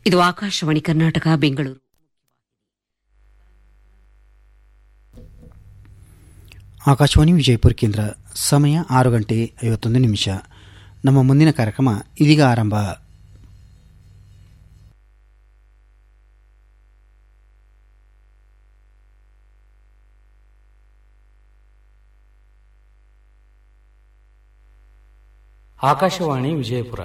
ಇದು ಆಕಾಶವಾಣಿ ಕರ್ನಾಟಕ ಬೆಂಗಳೂರು ಆಕಾಶವಾಣಿ ವಿಜಯಪುರ ಕೇಂದ್ರ ಸಮಯ ಆರು ಗಂಟೆ ಐವತ್ತೊಂದು ನಿಮಿಷ ನಮ್ಮ ಮುಂದಿನ ಕಾರ್ಯಕ್ರಮ ಇದೀಗ ಆರಂಭ ಆಕಾಶವಾಣಿ ವಿಜಯಪುರ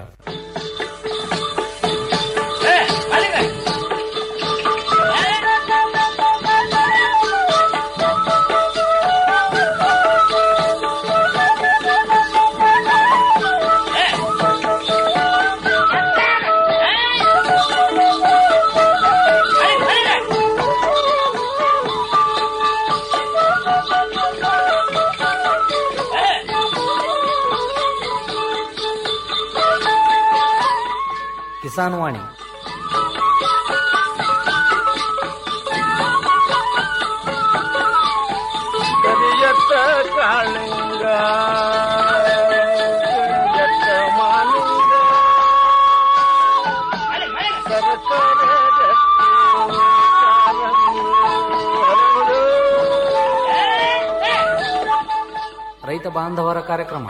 ಕಿಸಾನ್ ವಾಣಿ ಕರಿಯತ್ತ ಕಾಳಿಂಗ ಕರಿಯತ್ತ ಮಾಲಿಂಗ ಸರಸರ ರಕ್ತಿ ಕಾರಂಗಿ ಹರಡು. ರೈತ ಬಾಂಧವರ ಕಾರ್ಯಕ್ರಮ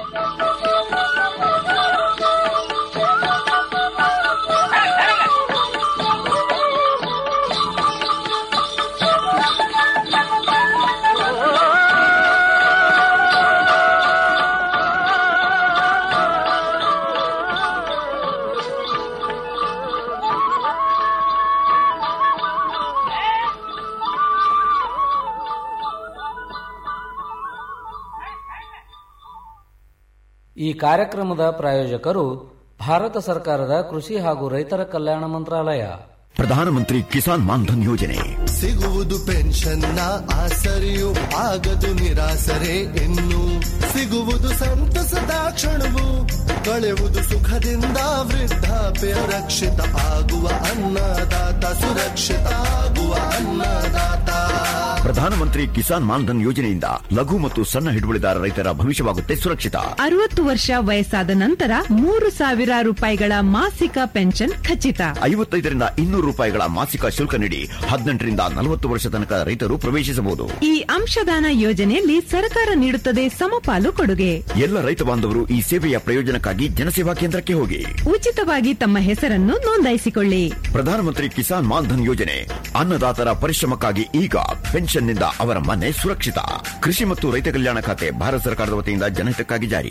ಈ ಕಾರ್ಯಕ್ರಮದ ಪ್ರಾಯೋಜಕರು ಭಾರತ ಸರ್ಕಾರದ ಕೃಷಿ ಹಾಗೂ ರೈತರ ಕಲ್ಯಾಣ ಮಂತ್ರಾಲಯ ಪ್ರಧಾನಮಂತ್ರಿ ಕಿಸಾನ್ ಮಾನ್ಧನ್ ಯೋಜನೆ ಸಿಗುವುದು ಪೆನ್ಷನ್ನ ಆಸರೆಯು ಆಗದು ನಿರಾಸರೆ ಇನ್ನು ಸಿಗುವುದು ಸಂತಸದ ಕ್ಷಣವು ಕಳೆಯುವುದು ಸುಖದಿಂದ ವೃದ್ಧಾಪ್ಯ ರಕ್ಷಿತ ಆಗುವ ಅನ್ನದಾತ ಸುರಕ್ಷಿತ ಆಗುವ ಅನ್ನದಾತ ಪ್ರಧಾನಮಂತ್ರಿ ಕಿಸಾನ್ ಮಾನ್ಧನ್ ಯೋಜನೆಯಿಂದ ಲಘು ಮತ್ತು ಸಣ್ಣ ಹಿಡುವಳಿದಾರ ರೈತರ ಭವಿಷ್ಯವಾಗುತ್ತೆ ಸುರಕ್ಷಿತ ಅರವತ್ತು ವರ್ಷ ವಯಸ್ಸಾದ ನಂತರ ಮೂರು ಸಾವಿರ ರೂಪಾಯಿಗಳ ಮಾಸಿಕ ಪೆನ್ಷನ್ ಖಚಿತ ಐವತ್ತೈದರಿಂದ ಇನ್ನೂರು ರೂಪಾಯಿಗಳ ಮಾಸಿಕ ಶುಲ್ಕ ನೀಡಿ ಹದಿನೆಂಟರಿಂದ ನಲವತ್ತು ವರ್ಷ ತನಕ ರೈತರು ಪ್ರವೇಶಿಸಬಹುದು ಈ ಅಂಶದಾನ ಯೋಜನೆಯಲ್ಲಿ ಸರ್ಕಾರ ನೀಡುತ್ತದೆ ಸಮಪಾಲು ಕೊಡುಗೆ ಎಲ್ಲ ರೈತ ಬಾಂಧವರು ಈ ಸೇವೆಯ ಪ್ರಯೋಜನಕ್ಕಾಗಿ ಜನಸೇವಾ ಕೇಂದ್ರಕ್ಕೆ ಹೋಗಿ ಉಚಿತವಾಗಿ ತಮ್ಮ ಹೆಸರನ್ನು ನೋಂದಾಯಿಸಿಕೊಳ್ಳಿ ಪ್ರಧಾನಮಂತ್ರಿ ಕಿಸಾನ್ ಮಾನ್ಧನ್ ಯೋಜನೆ ಅನ್ನದಾತರ ಪರಿಶ್ರಮಕ್ಕಾಗಿ ಈಗ ಪೆನ್ಷನ್ನಿಂದ ಅವರ ಮನೆ ಸುರಕ್ಷಿತ ಕೃಷಿ ಮತ್ತು ರೈತ ಕಲ್ಯಾಣ ಖಾತೆ ಭಾರತ ಸರ್ಕಾರದ ವತಿಯಿಂದ ಜನಹಿತಕ್ಕಾಗಿ ಜಾರಿ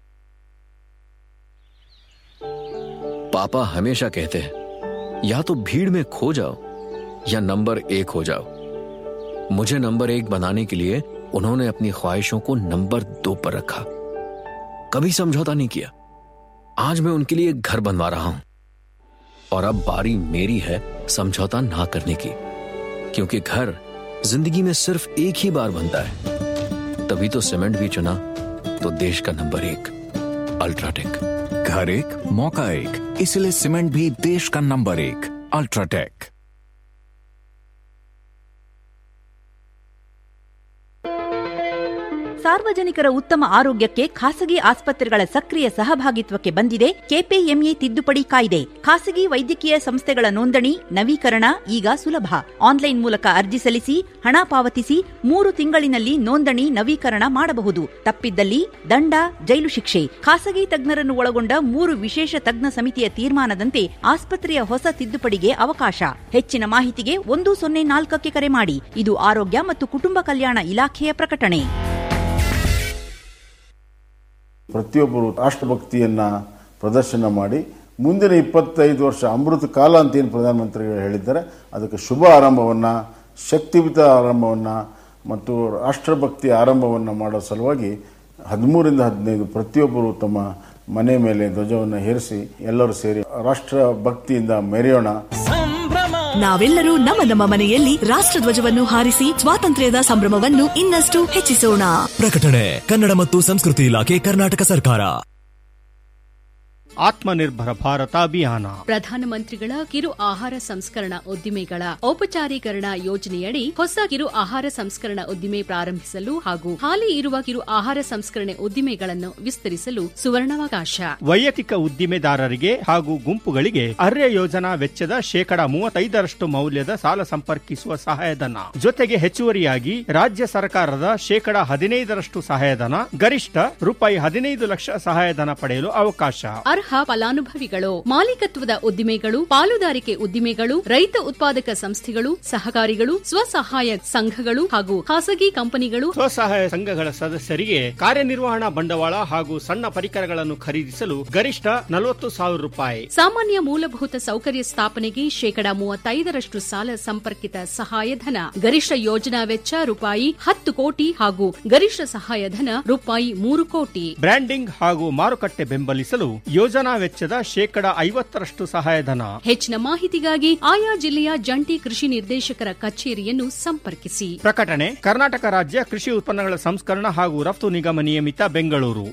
पापा हमेशा कहते हैं या तो भीड़ में खो जाओ या नंबर एक हो जाओ मुझे नंबर एक बनाने के लिए उन्होंने अपनी ख्वाहिशों को नंबर दो पर रखा कभी समझौता नहीं किया आज मैं उनके लिए एक घर बनवा रहा हूं और अब बारी मेरी है समझौता ना करने की क्योंकि घर जिंदगी में सिर्फ एक ही बार बनता है तभी तो सीमेंट भी चुना तो देश का नंबर एक अल्ट्राटेक घर एक मौका एक इसलिए सीमेंट भी देश का नंबर एक अल्ट्राटेक ಸಾರ್ವಜನಿಕರ ಉತ್ತಮ ಆರೋಗ್ಯಕ್ಕೆ ಖಾಸಗಿ ಆಸ್ಪತ್ರೆಗಳ ಸಕ್ರಿಯ ಸಹಭಾಗಿತ್ವಕ್ಕೆ ಬಂದಿದೆ ಕೆಪಿಎಂಇ ತಿದ್ದುಪಡಿ ಕಾಯ್ದೆ ಖಾಸಗಿ ವೈದ್ಯಕೀಯ ಸಂಸ್ಥೆಗಳ ನೋಂದಣಿ ನವೀಕರಣ ಈಗ ಸುಲಭ ಆನ್ಲೈನ್ ಮೂಲಕ ಅರ್ಜಿ ಸಲ್ಲಿಸಿ ಹಣ ಪಾವತಿಸಿ ಮೂರು ತಿಂಗಳಿನಲ್ಲಿ ನೋಂದಣಿ ನವೀಕರಣ ಮಾಡಬಹುದು ತಪ್ಪಿದ್ದಲ್ಲಿ ದಂಡ ಜೈಲು ಶಿಕ್ಷೆ ಖಾಸಗಿ ತಜ್ಞರನ್ನು ಒಳಗೊಂಡ ಮೂರು ವಿಶೇಷ ತಜ್ಞ ಸಮಿತಿಯ ತೀರ್ಮಾನದಂತೆ ಆಸ್ಪತ್ರೆಯ ಹೊಸ ತಿದ್ದುಪಡಿಗೆ ಅವಕಾಶ ಹೆಚ್ಚಿನ ಮಾಹಿತಿಗೆ ಒಂದು ಸೊನ್ನೆ ನಾಲ್ಕಕ್ಕೆ ಕರೆ ಮಾಡಿ ಇದು ಆರೋಗ್ಯ ಮತ್ತು ಕುಟುಂಬ ಕಲ್ಯಾಣ ಇಲಾಖೆಯ ಪ್ರಕಟಣೆ ಪ್ರತಿಯೊಬ್ಬರು ರಾಷ್ಟ್ರಭಕ್ತಿಯನ್ನ ಪ್ರದರ್ಶನ ಮಾಡಿ ಮುಂದಿನ ಇಪ್ಪತ್ತೈದು ವರ್ಷ ಅಮೃತ ಕಾಲ ಅಂತ ಏನು ಪ್ರಧಾನಮಂತ್ರಿಗಳು ಹೇಳಿದ್ದಾರೆ ಅದಕ್ಕೆ ಶುಭ ಆರಂಭವನ್ನು ಶಕ್ತಿಯುತ ಆರಂಭವನ್ನು ಮತ್ತು ರಾಷ್ಟ್ರಭಕ್ತಿ ಆರಂಭವನ್ನು ಮಾಡೋ ಸಲುವಾಗಿ ಹದಿಮೂರಿಂದ ಹದಿನೈದು ಪ್ರತಿಯೊಬ್ಬರು ತಮ್ಮ ಮನೆ ಮೇಲೆ ಧ್ವಜವನ್ನು ಹೇರಿಸಿ ಎಲ್ಲರೂ ಸೇರಿ ರಾಷ್ಟ್ರ ಭಕ್ತಿಯಿಂದ ಮೆರೆಯೋಣ ನಾವೆಲ್ಲರೂ ನಮ್ಮ ನಮ್ಮ ಮನೆಯಲ್ಲಿ ರಾಷ್ಟ್ರಧ್ವಜವನ್ನು ಹಾರಿಸಿ ಸ್ವಾತಂತ್ರ್ಯದ ಸಂಭ್ರಮವನ್ನು ಇನ್ನಷ್ಟು ಹೆಚ್ಚಿಸೋಣ ಪ್ರಕಟಣೆ ಕನ್ನಡ ಮತ್ತು ಸಂಸ್ಕೃತಿ ಇಲಾಖೆ ಕರ್ನಾಟಕ ಸರ್ಕಾರ ಆತ್ಮನಿರ್ಭರ ಭಾರತ ಅಭಿಯಾನ ಪ್ರಧಾನಮಂತ್ರಿಗಳ ಕಿರು ಆಹಾರ ಸಂಸ್ಕರಣಾ ಉದ್ದಿಮೆಗಳ ಔಪಚಾರೀಕರಣ ಯೋಜನೆಯಡಿ ಹೊಸ ಕಿರು ಆಹಾರ ಸಂಸ್ಕರಣಾ ಉದ್ದಿಮೆ ಪ್ರಾರಂಭಿಸಲು ಹಾಗೂ ಹಾಲಿ ಇರುವ ಕಿರು ಆಹಾರ ಸಂಸ್ಕರಣೆ ಉದ್ದಿಮೆಗಳನ್ನು ವಿಸ್ತರಿಸಲು ಸುವರ್ಣಾವಕಾಶ ವೈಯಕ್ತಿಕ ಉದ್ದಿಮೆದಾರರಿಗೆ ಹಾಗೂ ಗುಂಪುಗಳಿಗೆ ಅರ್ಯ ಯೋಜನಾ ವೆಚ್ಚದ ಶೇಕಡ ಮೂವತ್ತೈದರಷ್ಟು ಮೌಲ್ಯದ ಸಾಲ ಸಂಪರ್ಕಿಸುವ ಸಹಾಯಧನ ಜೊತೆಗೆ ಹೆಚ್ಚುವರಿಯಾಗಿ ರಾಜ್ಯ ಸರ್ಕಾರದ ಶೇಕಡ ಹದಿನೈದರಷ್ಟು ಸಹಾಯಧನ ಗರಿಷ್ಠ ರೂಪಾಯಿ ಹದಿನೈದು ಲಕ್ಷ ಸಹಾಯಧನ ಪಡೆಯಲು ಅವಕಾಶ ಅರ್ಹ ಫಲಾನುಭವಿಗಳು ಮಾಲೀಕತ್ವದ ಉದ್ದಿಮೆಗಳು ಪಾಲುದಾರಿಕೆ ಉದ್ದಿಮೆಗಳು ರೈತ ಉತ್ಪಾದಕ ಸಂಸ್ಥೆಗಳು ಸಹಕಾರಿಗಳು ಸ್ವಸಹಾಯ ಸಂಘಗಳು ಹಾಗೂ ಖಾಸಗಿ ಕಂಪನಿಗಳು ಸ್ವಸಹಾಯ ಸಂಘಗಳ ಸದಸ್ಯರಿಗೆ ಕಾರ್ಯನಿರ್ವಹಣಾ ಬಂಡವಾಳ ಹಾಗೂ ಸಣ್ಣ ಪರಿಕರಗಳನ್ನು ಖರೀದಿಸಲು ಗರಿಷ್ಠ ನಲವತ್ತು ಸಾವಿರ ರೂಪಾಯಿ ಸಾಮಾನ್ಯ ಮೂಲಭೂತ ಸೌಕರ್ಯ ಸ್ಥಾಪನೆಗೆ ಶೇಕಡ ಮೂವತ್ತೈದರಷ್ಟು ಸಾಲ ಸಂಪರ್ಕಿತ ಸಹಾಯಧನ ಗರಿಷ್ಠ ಯೋಜನಾ ವೆಚ್ಚ ರೂಪಾಯಿ ಹತ್ತು ಕೋಟಿ ಹಾಗೂ ಗರಿಷ್ಠ ಸಹಾಯಧನ ರೂಪಾಯಿ ಮೂರು ಕೋಟಿ ಬ್ರ್ಯಾಂಡಿಂಗ್ ಹಾಗೂ ಮಾರುಕಟ್ಟೆ ಬೆಂಬಲಿಸಲು ಯೋಜನಾ ವೆಚ್ಚದ ಶೇಕಡ ಐವತ್ತರಷ್ಟು ಸಹಾಯಧನ ಹೆಚ್ಚಿನ ಮಾಹಿತಿಗಾಗಿ ಆಯಾ ಜಿಲ್ಲೆಯ ಜಂಟಿ ಕೃಷಿ ನಿರ್ದೇಶಕರ ಕಚೇರಿಯನ್ನು ಸಂಪರ್ಕಿಸಿ ಪ್ರಕಟಣೆ ಕರ್ನಾಟಕ ರಾಜ್ಯ ಕೃಷಿ ಉತ್ಪನ್ನಗಳ ಸಂಸ್ಕರಣ ಹಾಗೂ ರಫ್ತು ನಿಗಮ ನಿಯಮಿತ ಬೆಂಗಳೂರು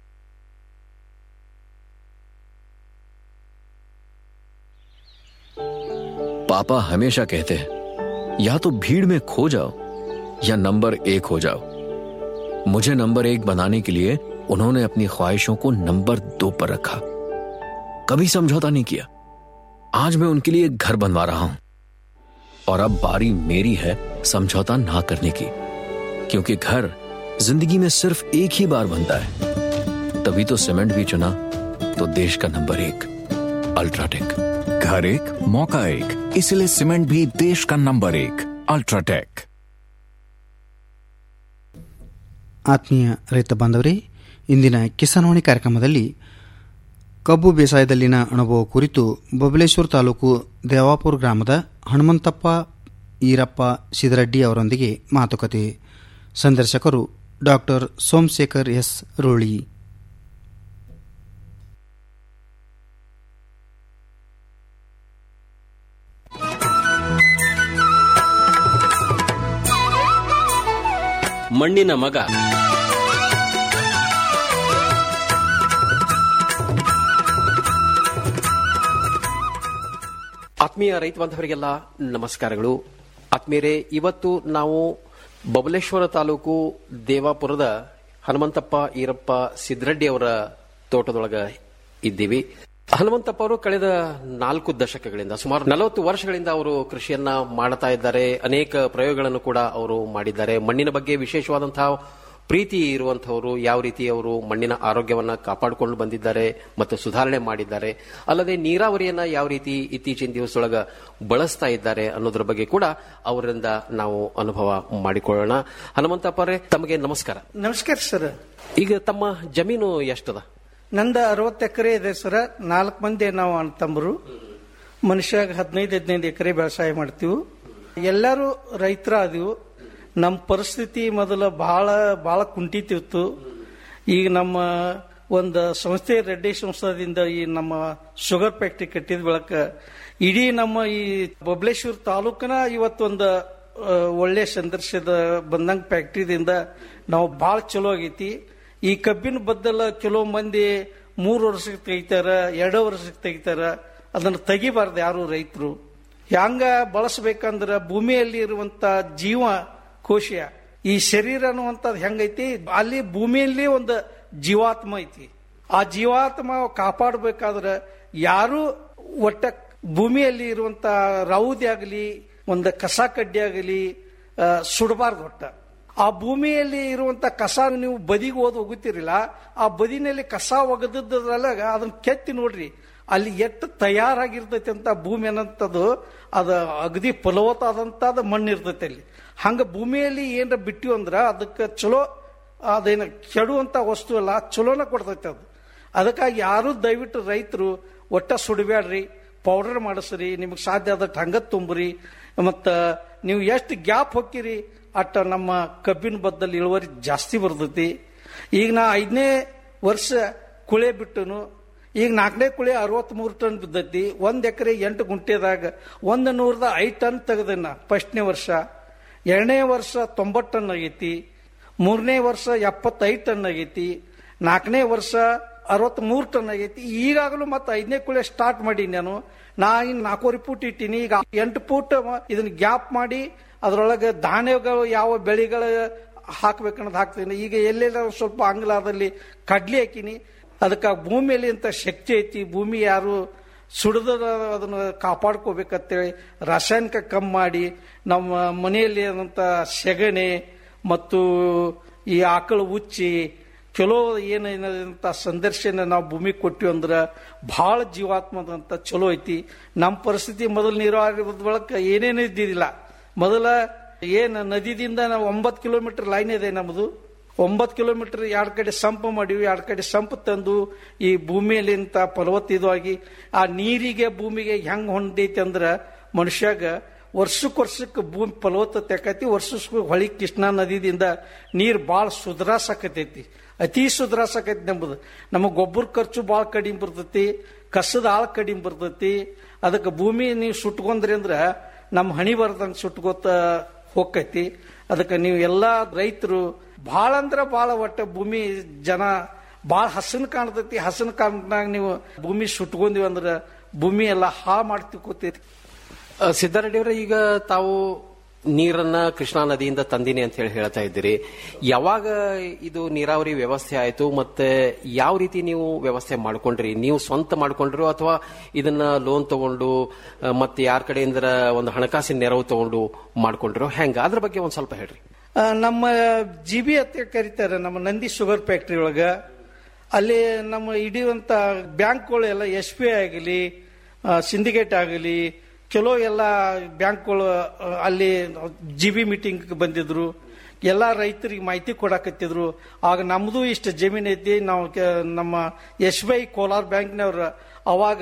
पापा हमेशा कहते हैं या तो भीड़ में खो जाओ या नंबर एक हो जाओ मुझे नंबर एक बनाने के लिए उन्होंने अपनी ख्वाहिशों को नंबर दो पर रखा कभी समझौता नहीं किया आज मैं उनके लिए एक घर बनवा रहा हूं और अब बारी मेरी है समझौता ना करने की क्योंकि घर जिंदगी में सिर्फ एक ही बार बनता है तभी तो सीमेंट भी चुना तो देश का नंबर एक अल्ट्राटेक घर एक मौका एक इसलिए सीमेंट भी देश का नंबर एक अल्ट्राटेक ಆತ್ಮೀಯ ರೈತ ಬಾಂಧವರೇ ಇಂದಿನ ಕಿಸಾನ್ವಾಣಿ ಕಾರ್ಯಕ್ರಮದಲ್ಲಿ ಕಬ್ಬು ಬೇಸಾಯದಲ್ಲಿನ ಅನುಭವ ಕುರಿತು ಬಬಲೇಶ್ವರ ತಾಲೂಕು ದೇವಾಪುರ ಗ್ರಾಮದ ಹನುಮಂತಪ್ಪ ಈರಪ್ಪ ಸಿದರಡ್ಡಿ ಅವರೊಂದಿಗೆ ಮಾತುಕತೆ ಸಂದರ್ಶಕರು ಡಾಕ್ಟರ್ ಸೋಮಶೇಖರ್ ಎಸ್ ರೋಳಿ ಮಣ್ಣಿನ ಮಗ ಆತ್ಮೀಯ ರೈತ ಬಾಂಧವರಿಗೆಲ್ಲ ನಮಸ್ಕಾರಗಳು ಆತ್ಮೀಯರೇ ಇವತ್ತು ನಾವು ಬಬಲೇಶ್ವರ ತಾಲೂಕು ದೇವಾಪುರದ ಹನುಮಂತಪ್ಪ ಈರಪ್ಪ ಸಿದ್ರಡ್ಡಿ ಅವರ ತೋಟದೊಳಗ ಇದ್ದೀವಿ ಹನುಮಂತಪ್ಪ ಅವರು ಕಳೆದ ನಾಲ್ಕು ದಶಕಗಳಿಂದ ಸುಮಾರು ನಲವತ್ತು ವರ್ಷಗಳಿಂದ ಅವರು ಕೃಷಿಯನ್ನ ಮಾಡ್ತಾ ಇದ್ದಾರೆ ಅನೇಕ ಪ್ರಯೋಗಗಳನ್ನು ಕೂಡ ಅವರು ಮಾಡಿದ್ದಾರೆ ಮಣ್ಣಿನ ಬಗ್ಗೆ ವಿಶೇಷವಾದಂತಹ ಪ್ರೀತಿ ಇರುವಂತಹವರು ಯಾವ ರೀತಿ ಅವರು ಮಣ್ಣಿನ ಆರೋಗ್ಯವನ್ನ ಕಾಪಾಡಿಕೊಂಡು ಬಂದಿದ್ದಾರೆ ಮತ್ತು ಸುಧಾರಣೆ ಮಾಡಿದ್ದಾರೆ ಅಲ್ಲದೆ ನೀರಾವರಿಯನ್ನ ಯಾವ ರೀತಿ ಇತ್ತೀಚಿನ ದಿವಸದೊಳಗ ಬಳಸ್ತಾ ಇದ್ದಾರೆ ಅನ್ನೋದ್ರ ಬಗ್ಗೆ ಕೂಡ ಅವರಿಂದ ನಾವು ಅನುಭವ ಮಾಡಿಕೊಳ್ಳೋಣ ಹನುಮಂತಪ್ಪರೇ ತಮಗೆ ನಮಸ್ಕಾರ ನಮಸ್ಕಾರ ಸರ್ ಈಗ ತಮ್ಮ ಜಮೀನು ಎಷ್ಟದ ನಂದ ಅರವತ್ತು ಎಕರೆ ಇದೆ ಸರ್ ನಾಲ್ಕು ಮಂದಿ ನಾವು ಅಣ್ಣ ತಮ್ಮರು ಮನುಷ್ಯಾಗ ಹದಿನೈದು ಹದಿನೈದು ಎಕರೆ ವ್ಯವಸಾಯ ಮಾಡ್ತೀವಿ ಎಲ್ಲರೂ ರೈತರ ಅದೀವು ನಮ್ಮ ಪರಿಸ್ಥಿತಿ ಮೊದಲು ಬಹಳ ಬಹಳ ಕುಂಠಿತಿತ್ತು ಈಗ ನಮ್ಮ ಒಂದು ಸಂಸ್ಥೆ ರೆಡ್ಡಿ ಸಂಸ್ಥಾದಿಂದ ಈ ನಮ್ಮ ಶುಗರ್ ಫ್ಯಾಕ್ಟ್ರಿ ಕಟ್ಟಿದ ಬಳಕ ಇಡೀ ನಮ್ಮ ಈ ಬಬಲೇಶ್ವರ ತಾಲೂಕನ ಇವತ್ತೊಂದು ಆ, ಒಳ್ಳೆ ಸಂದರ್ಶದ ಬಂದಂಗ ಫ್ಯಾಕ್ಟ್ರಿದಿಂದ ನಾವು ಭಾಳ ಚಲೋ ಆಗೈತಿ ಈ ಕಬ್ಬಿನ ಬದ್ದಲ ಕೆಲವು ಮಂದಿ ಮೂರು ವರ್ಷಕ್ಕೆ ತೆಗಿತಾರ ಎರಡು ವರ್ಷಕ್ಕೆ ತೆಗಿತಾರ ಅದನ್ನು ತೆಗಿಬಾರ್ದು ಯಾರು ರೈತರು ಹ್ಯಾಂಗ ಬಳಸಬೇಕಂದ್ರ ಭೂಮಿಯಲ್ಲಿ ಇರುವಂತ ಜೀವ ಕೋಶ ಈ ಶರೀರ ಅನ್ನುವಂಥದ್ದು ಹೆಂಗೈತಿ ಅಲ್ಲಿ ಭೂಮಿಯಲ್ಲಿ ಒಂದು ಜೀವಾತ್ಮ ಐತಿ ಆ ಜೀವಾತ್ಮ ಕಾಪಾಡಬೇಕಾದ್ರೆ ಯಾರು ಒಟ್ಟ ಭೂಮಿಯಲ್ಲಿ ಇರುವಂತ ರೌದಿ ಆಗಲಿ ಒಂದು ಕಸ ಕಡ್ಡಿ ಆಗಲಿ ಸುಡಬಾರ್ದು ಒಟ್ಟ ಆ ಭೂಮಿಯಲ್ಲಿ ಇರುವಂತ ಕಸ ನೀವು ಬದಿಗೆ ಓದ್ ಹೋಗುತ್ತೀರಿಲ್ಲ ಆ ಬದಿನಲ್ಲಿ ಕಸ ಒಗದದ್ರಲ್ಲ ಅದನ್ನ ಕೆತ್ತಿ ನೋಡ್ರಿ ಅಲ್ಲಿ ಎಷ್ಟು ತಯಾರಾಗಿರ್ತೈತಿ ಅಂತ ಭೂಮಿ ಅನ್ನಂಥದ್ದು ಅದು ಅಗದಿ ಫಲವತ್ತಾದಂಥದ್ದು ಮಣ್ಣು ಇರ್ತೈತಿ ಅಲ್ಲಿ ಹಂಗ ಭೂಮಿಯಲ್ಲಿ ಏನಾರ ಬಿಟ್ಟಿವಿ ಅಂದ್ರ ಅದಕ್ಕೆ ಚಲೋ ಅದೇನ ಕೆಡುವಂತ ವಸ್ತು ಅಲ್ಲ ಚಲೋನ ಕೊಡ್ತೈತಿ ಅದು ಅದಕ್ಕಾಗಿ ಯಾರು ದಯವಿಟ್ಟು ರೈತರು ಒಟ್ಟ ಸುಡಬೇಡ್ರಿ ಪೌಡರ್ ಮಾಡಿಸ್ರಿ ನಿಮಗೆ ಸಾಧ್ಯ ಆದಷ್ಟು ಹಂಗ ತುಂಬ್ರಿ ಮತ್ತ ನೀವು ಎಷ್ಟು ಗ್ಯಾಪ್ ಹೊಕ್ಕಿರಿ ಅಟ್ಟ ನಮ್ಮ ಕಬ್ಬಿನ ಬದ್ದಲ್ಲಿ ಇಳುವರಿ ಜಾಸ್ತಿ ಬರ್ತೈತಿ ಈಗ ನಾ ಐದನೇ ವರ್ಷ ಕುಳೆ ಬಿಟ್ಟನು ಈಗ ನಾಲ್ಕನೇ ಕುಳೆ ಅರವತ್ಮೂರು ಟನ್ ಬಿದ್ದೈತಿ ಒಂದ್ ಎಕರೆ ಎಂಟು ಗುಂಟೆದಾಗ ಒಂದು ನೂರದ ಐದು ಟನ್ ತೆಗೆದನ್ನ ಫಸ್ಟ್ನೇ ವರ್ಷ ಎರಡನೇ ವರ್ಷ ತೊಂಬತ್ತು ಟನ್ ಆಗೈತಿ ಮೂರನೇ ವರ್ಷ ಎಪ್ಪತ್ತೈದು ಟನ್ ಆಗೈತಿ ನಾಲ್ಕನೇ ವರ್ಷ ಅರವತ್ತ್ ಮೂರು ಟನ್ ಆಗೈತಿ ಈಗಾಗಲೂ ಮತ್ತೆ ಐದನೇ ಕುಳೆ ಸ್ಟಾರ್ಟ್ ಮಾಡೀನಿ ನಾನು ನಾ ಇನ್ನು ನಾಲ್ಕೂವರೆ ಫೂಟ್ ಇಟ್ಟೀನಿ ಈಗ ಎಂಟು ಫೂಟ್ ಇದನ್ನ ಗ್ಯಾಪ್ ಮಾಡಿ ಅದರೊಳಗೆ ಧಾನ್ಯಗಳು ಯಾವ ಬೆಳೆಗಳು ಹಾಕ್ಬೇಕನ್ನೋದು ಹಾಕ್ತೀನಿ ಈಗ ಎಲ್ಲೆಲ್ಲ ಸ್ವಲ್ಪ ಅಂಗ್ಲಾದಲ್ಲಿ ಕಡ್ಲಿ ಹಾಕಿನಿ ಅದಕ್ಕೆ ಭೂಮಿಯಲ್ಲಿ ಅಂತ ಶಕ್ತಿ ಐತಿ ಭೂಮಿ ಯಾರು ಸುಡಿದ ಅದನ್ನು ಕಾಪಾಡ್ಕೋಬೇಕಂತೇಳಿ ರಾಸಾಯನಿಕ ಕಮ್ಮಿ ಮಾಡಿ ನಮ್ಮ ಮನೆಯಲ್ಲಿ ಆದಂಥ ಸೆಗಣಿ ಮತ್ತು ಈ ಆಕಳು ಉಚ್ಚಿ ಚಲೋ ಏನಂತ ಸಂದರ್ಶನ ನಾವು ಭೂಮಿಗೆ ಕೊಟ್ಟಿವಿ ಅಂದ್ರೆ ಬಹಳ ಜೀವಾತ್ಮದಂತ ಚಲೋ ಐತಿ ನಮ್ಮ ಪರಿಸ್ಥಿತಿ ಮೊದಲು ನೀರಾವರಿ ಬಳಕ ಏನೇನು ಇದ್ದಿದ್ದಿಲ್ಲ ಮೊದಲ ಏನು ನದಿದಿಂದ ನಾವು ಒಂಬತ್ತು ಕಿಲೋಮೀಟರ್ ಲೈನ್ ಇದೆ ನಮ್ಮದು ಒಂಬತ್ತು ಕಿಲೋಮೀಟರ್ ಎರಡು ಕಡೆ ಸಂಪ್ ಮಾಡಿವಿ ಎರಡು ಕಡೆ ಸಂಪ್ ತಂದು ಈ ಭೂಮಿಯಲ್ಲಿಂತ ಫಲವತ್ತಿದವಾಗಿ ಆ ನೀರಿಗೆ ಭೂಮಿಗೆ ಹೆಂಗ್ ಹೊಂದೈತಿ ಅಂದ್ರೆ ಮನುಷ್ಯಾಗ ವರ್ಷಕ್ಕೆ ವರ್ಷಕ್ಕೆ ಭೂಮಿ ಫಲವತ್ತತೆ ಆಕೈತಿ ವರ್ಷಕ್ಕೆ ಹೊಳಿ ಕೃಷ್ಣಾ ನದಿದಿಂದ ನೀರು ಭಾಳ ಸುಧಾರಿಸಕತೈತಿ ಅತಿ ಸುಧಾರಿಸಕೈತಿ ನಂಬುದು ನಮಗೆ ಗೊಬ್ಬರ ಖರ್ಚು ಭಾಳ ಕಡಿಮೆ ಬರ್ತೈತಿ ಕಸದ ಆಳ ಕಡಿಮೆ ಬರ್ತೈತಿ ಅದಕ್ಕೆ ಭೂಮಿ ನೀವು ಸುಟ್ಕೊಂಡ್ರಿ ಅಂದ್ರೆ ನಮ್ಮ ಹಣಿ ಬರ್ದಂಗೆ ಸುಟ್ಕೋತ ಹೋಗ್ತೈತಿ ಅದಕ್ಕೆ ನೀವು ಎಲ್ಲಾ ರೈತರು ಭಾಳ ಅಂದ್ರೆ ಭಾಳ ಒಟ್ಟ ಭೂಮಿ ಜನ ಭಾಳ ಹಸನ್ ಕಾಣ್ತೈತಿ ಹಸನ್ ಕಾರಣದಾಗ ನೀವು ಭೂಮಿ ಸುಟ್ಕೊಂದಿವಿ ಅಂದ್ರೆ ಭೂಮಿ ಎಲ್ಲ ಹಾ ಮಾಡ್ತಿಕೋತೈತಿ ಸಿದ್ದರೆಡ್ಡಿ ಅವರೇ ಈಗ ತಾವು ನೀರನ್ನ ಕೃಷ್ಣಾ ನದಿಯಿಂದ ತಂದಿನಿ ಅಂತ ಹೇಳಿ ಹೇಳ್ತಾ ಇದ್ದೀರಿ ಯಾವಾಗ ಇದು ನೀರಾವರಿ ವ್ಯವಸ್ಥೆ ಆಯ್ತು ಮತ್ತೆ ಯಾವ ರೀತಿ ನೀವು ವ್ಯವಸ್ಥೆ ಮಾಡ್ಕೊಂಡ್ರಿ ನೀವು ಸ್ವಂತ ಮಾಡ್ಕೊಂಡ್ರು ಅಥವಾ ಇದನ್ನ ಲೋನ್ ತಗೊಂಡು ಆ, ಮತ್ತೆ ಯಾರ ಕಡೆಯಿಂದ ಒಂದು ಹಣಕಾಸಿನ ನೆರವು ತಗೊಂಡು ಮಾಡ್ಕೊಂಡ್ರು ಹೆಂಗ ಅದ್ರ ಬಗ್ಗೆ ಒಂದ್ ಸ್ವಲ್ಪ ಹೇಳ್ರಿ ಆ, ನಮ್ಮ ಜಿ ಬಿ ಅಂತ ಕರೀತಾರೆ ನಮ್ಮ ನಂದಿ ಶುಗರ್ ಫ್ಯಾಕ್ಟ್ರಿ ಒಳಗ ಅಲ್ಲಿ ನಮ್ಮ ಹಿಡಿಯುವಂತ ಬ್ಯಾಂಕ್ಗಳು ಎಲ್ಲ ಎಸ್ ಬಿ ಐ ಆಗಲಿ ಸಿಂಡಿಕೇಟ್ ಆಗಲಿ ಕೆಲವು ಎಲ್ಲ ಬ್ಯಾಂಕ್ಗಳು ಆ, ಅಲ್ಲಿ ಜಿ ಬಿ ಮೀಟಿಂಗ್ ಬಂದಿದ್ರು ಎಲ್ಲ ರೈತರಿಗೆ ಮಾಹಿತಿ ಕೊಡಕತ್ತಿದ್ರು ಆಗ ನಮ್ದು ಇಷ್ಟು ಜಮೀನ್ ಐತಿ ನಾವು ಕೆ- ನಮ್ಮ ಎಸ್ ಬಿ ಐ ಕೋಲಾರ ಬ್ಯಾಂಕ್ನವ್ರ ಅವಾಗ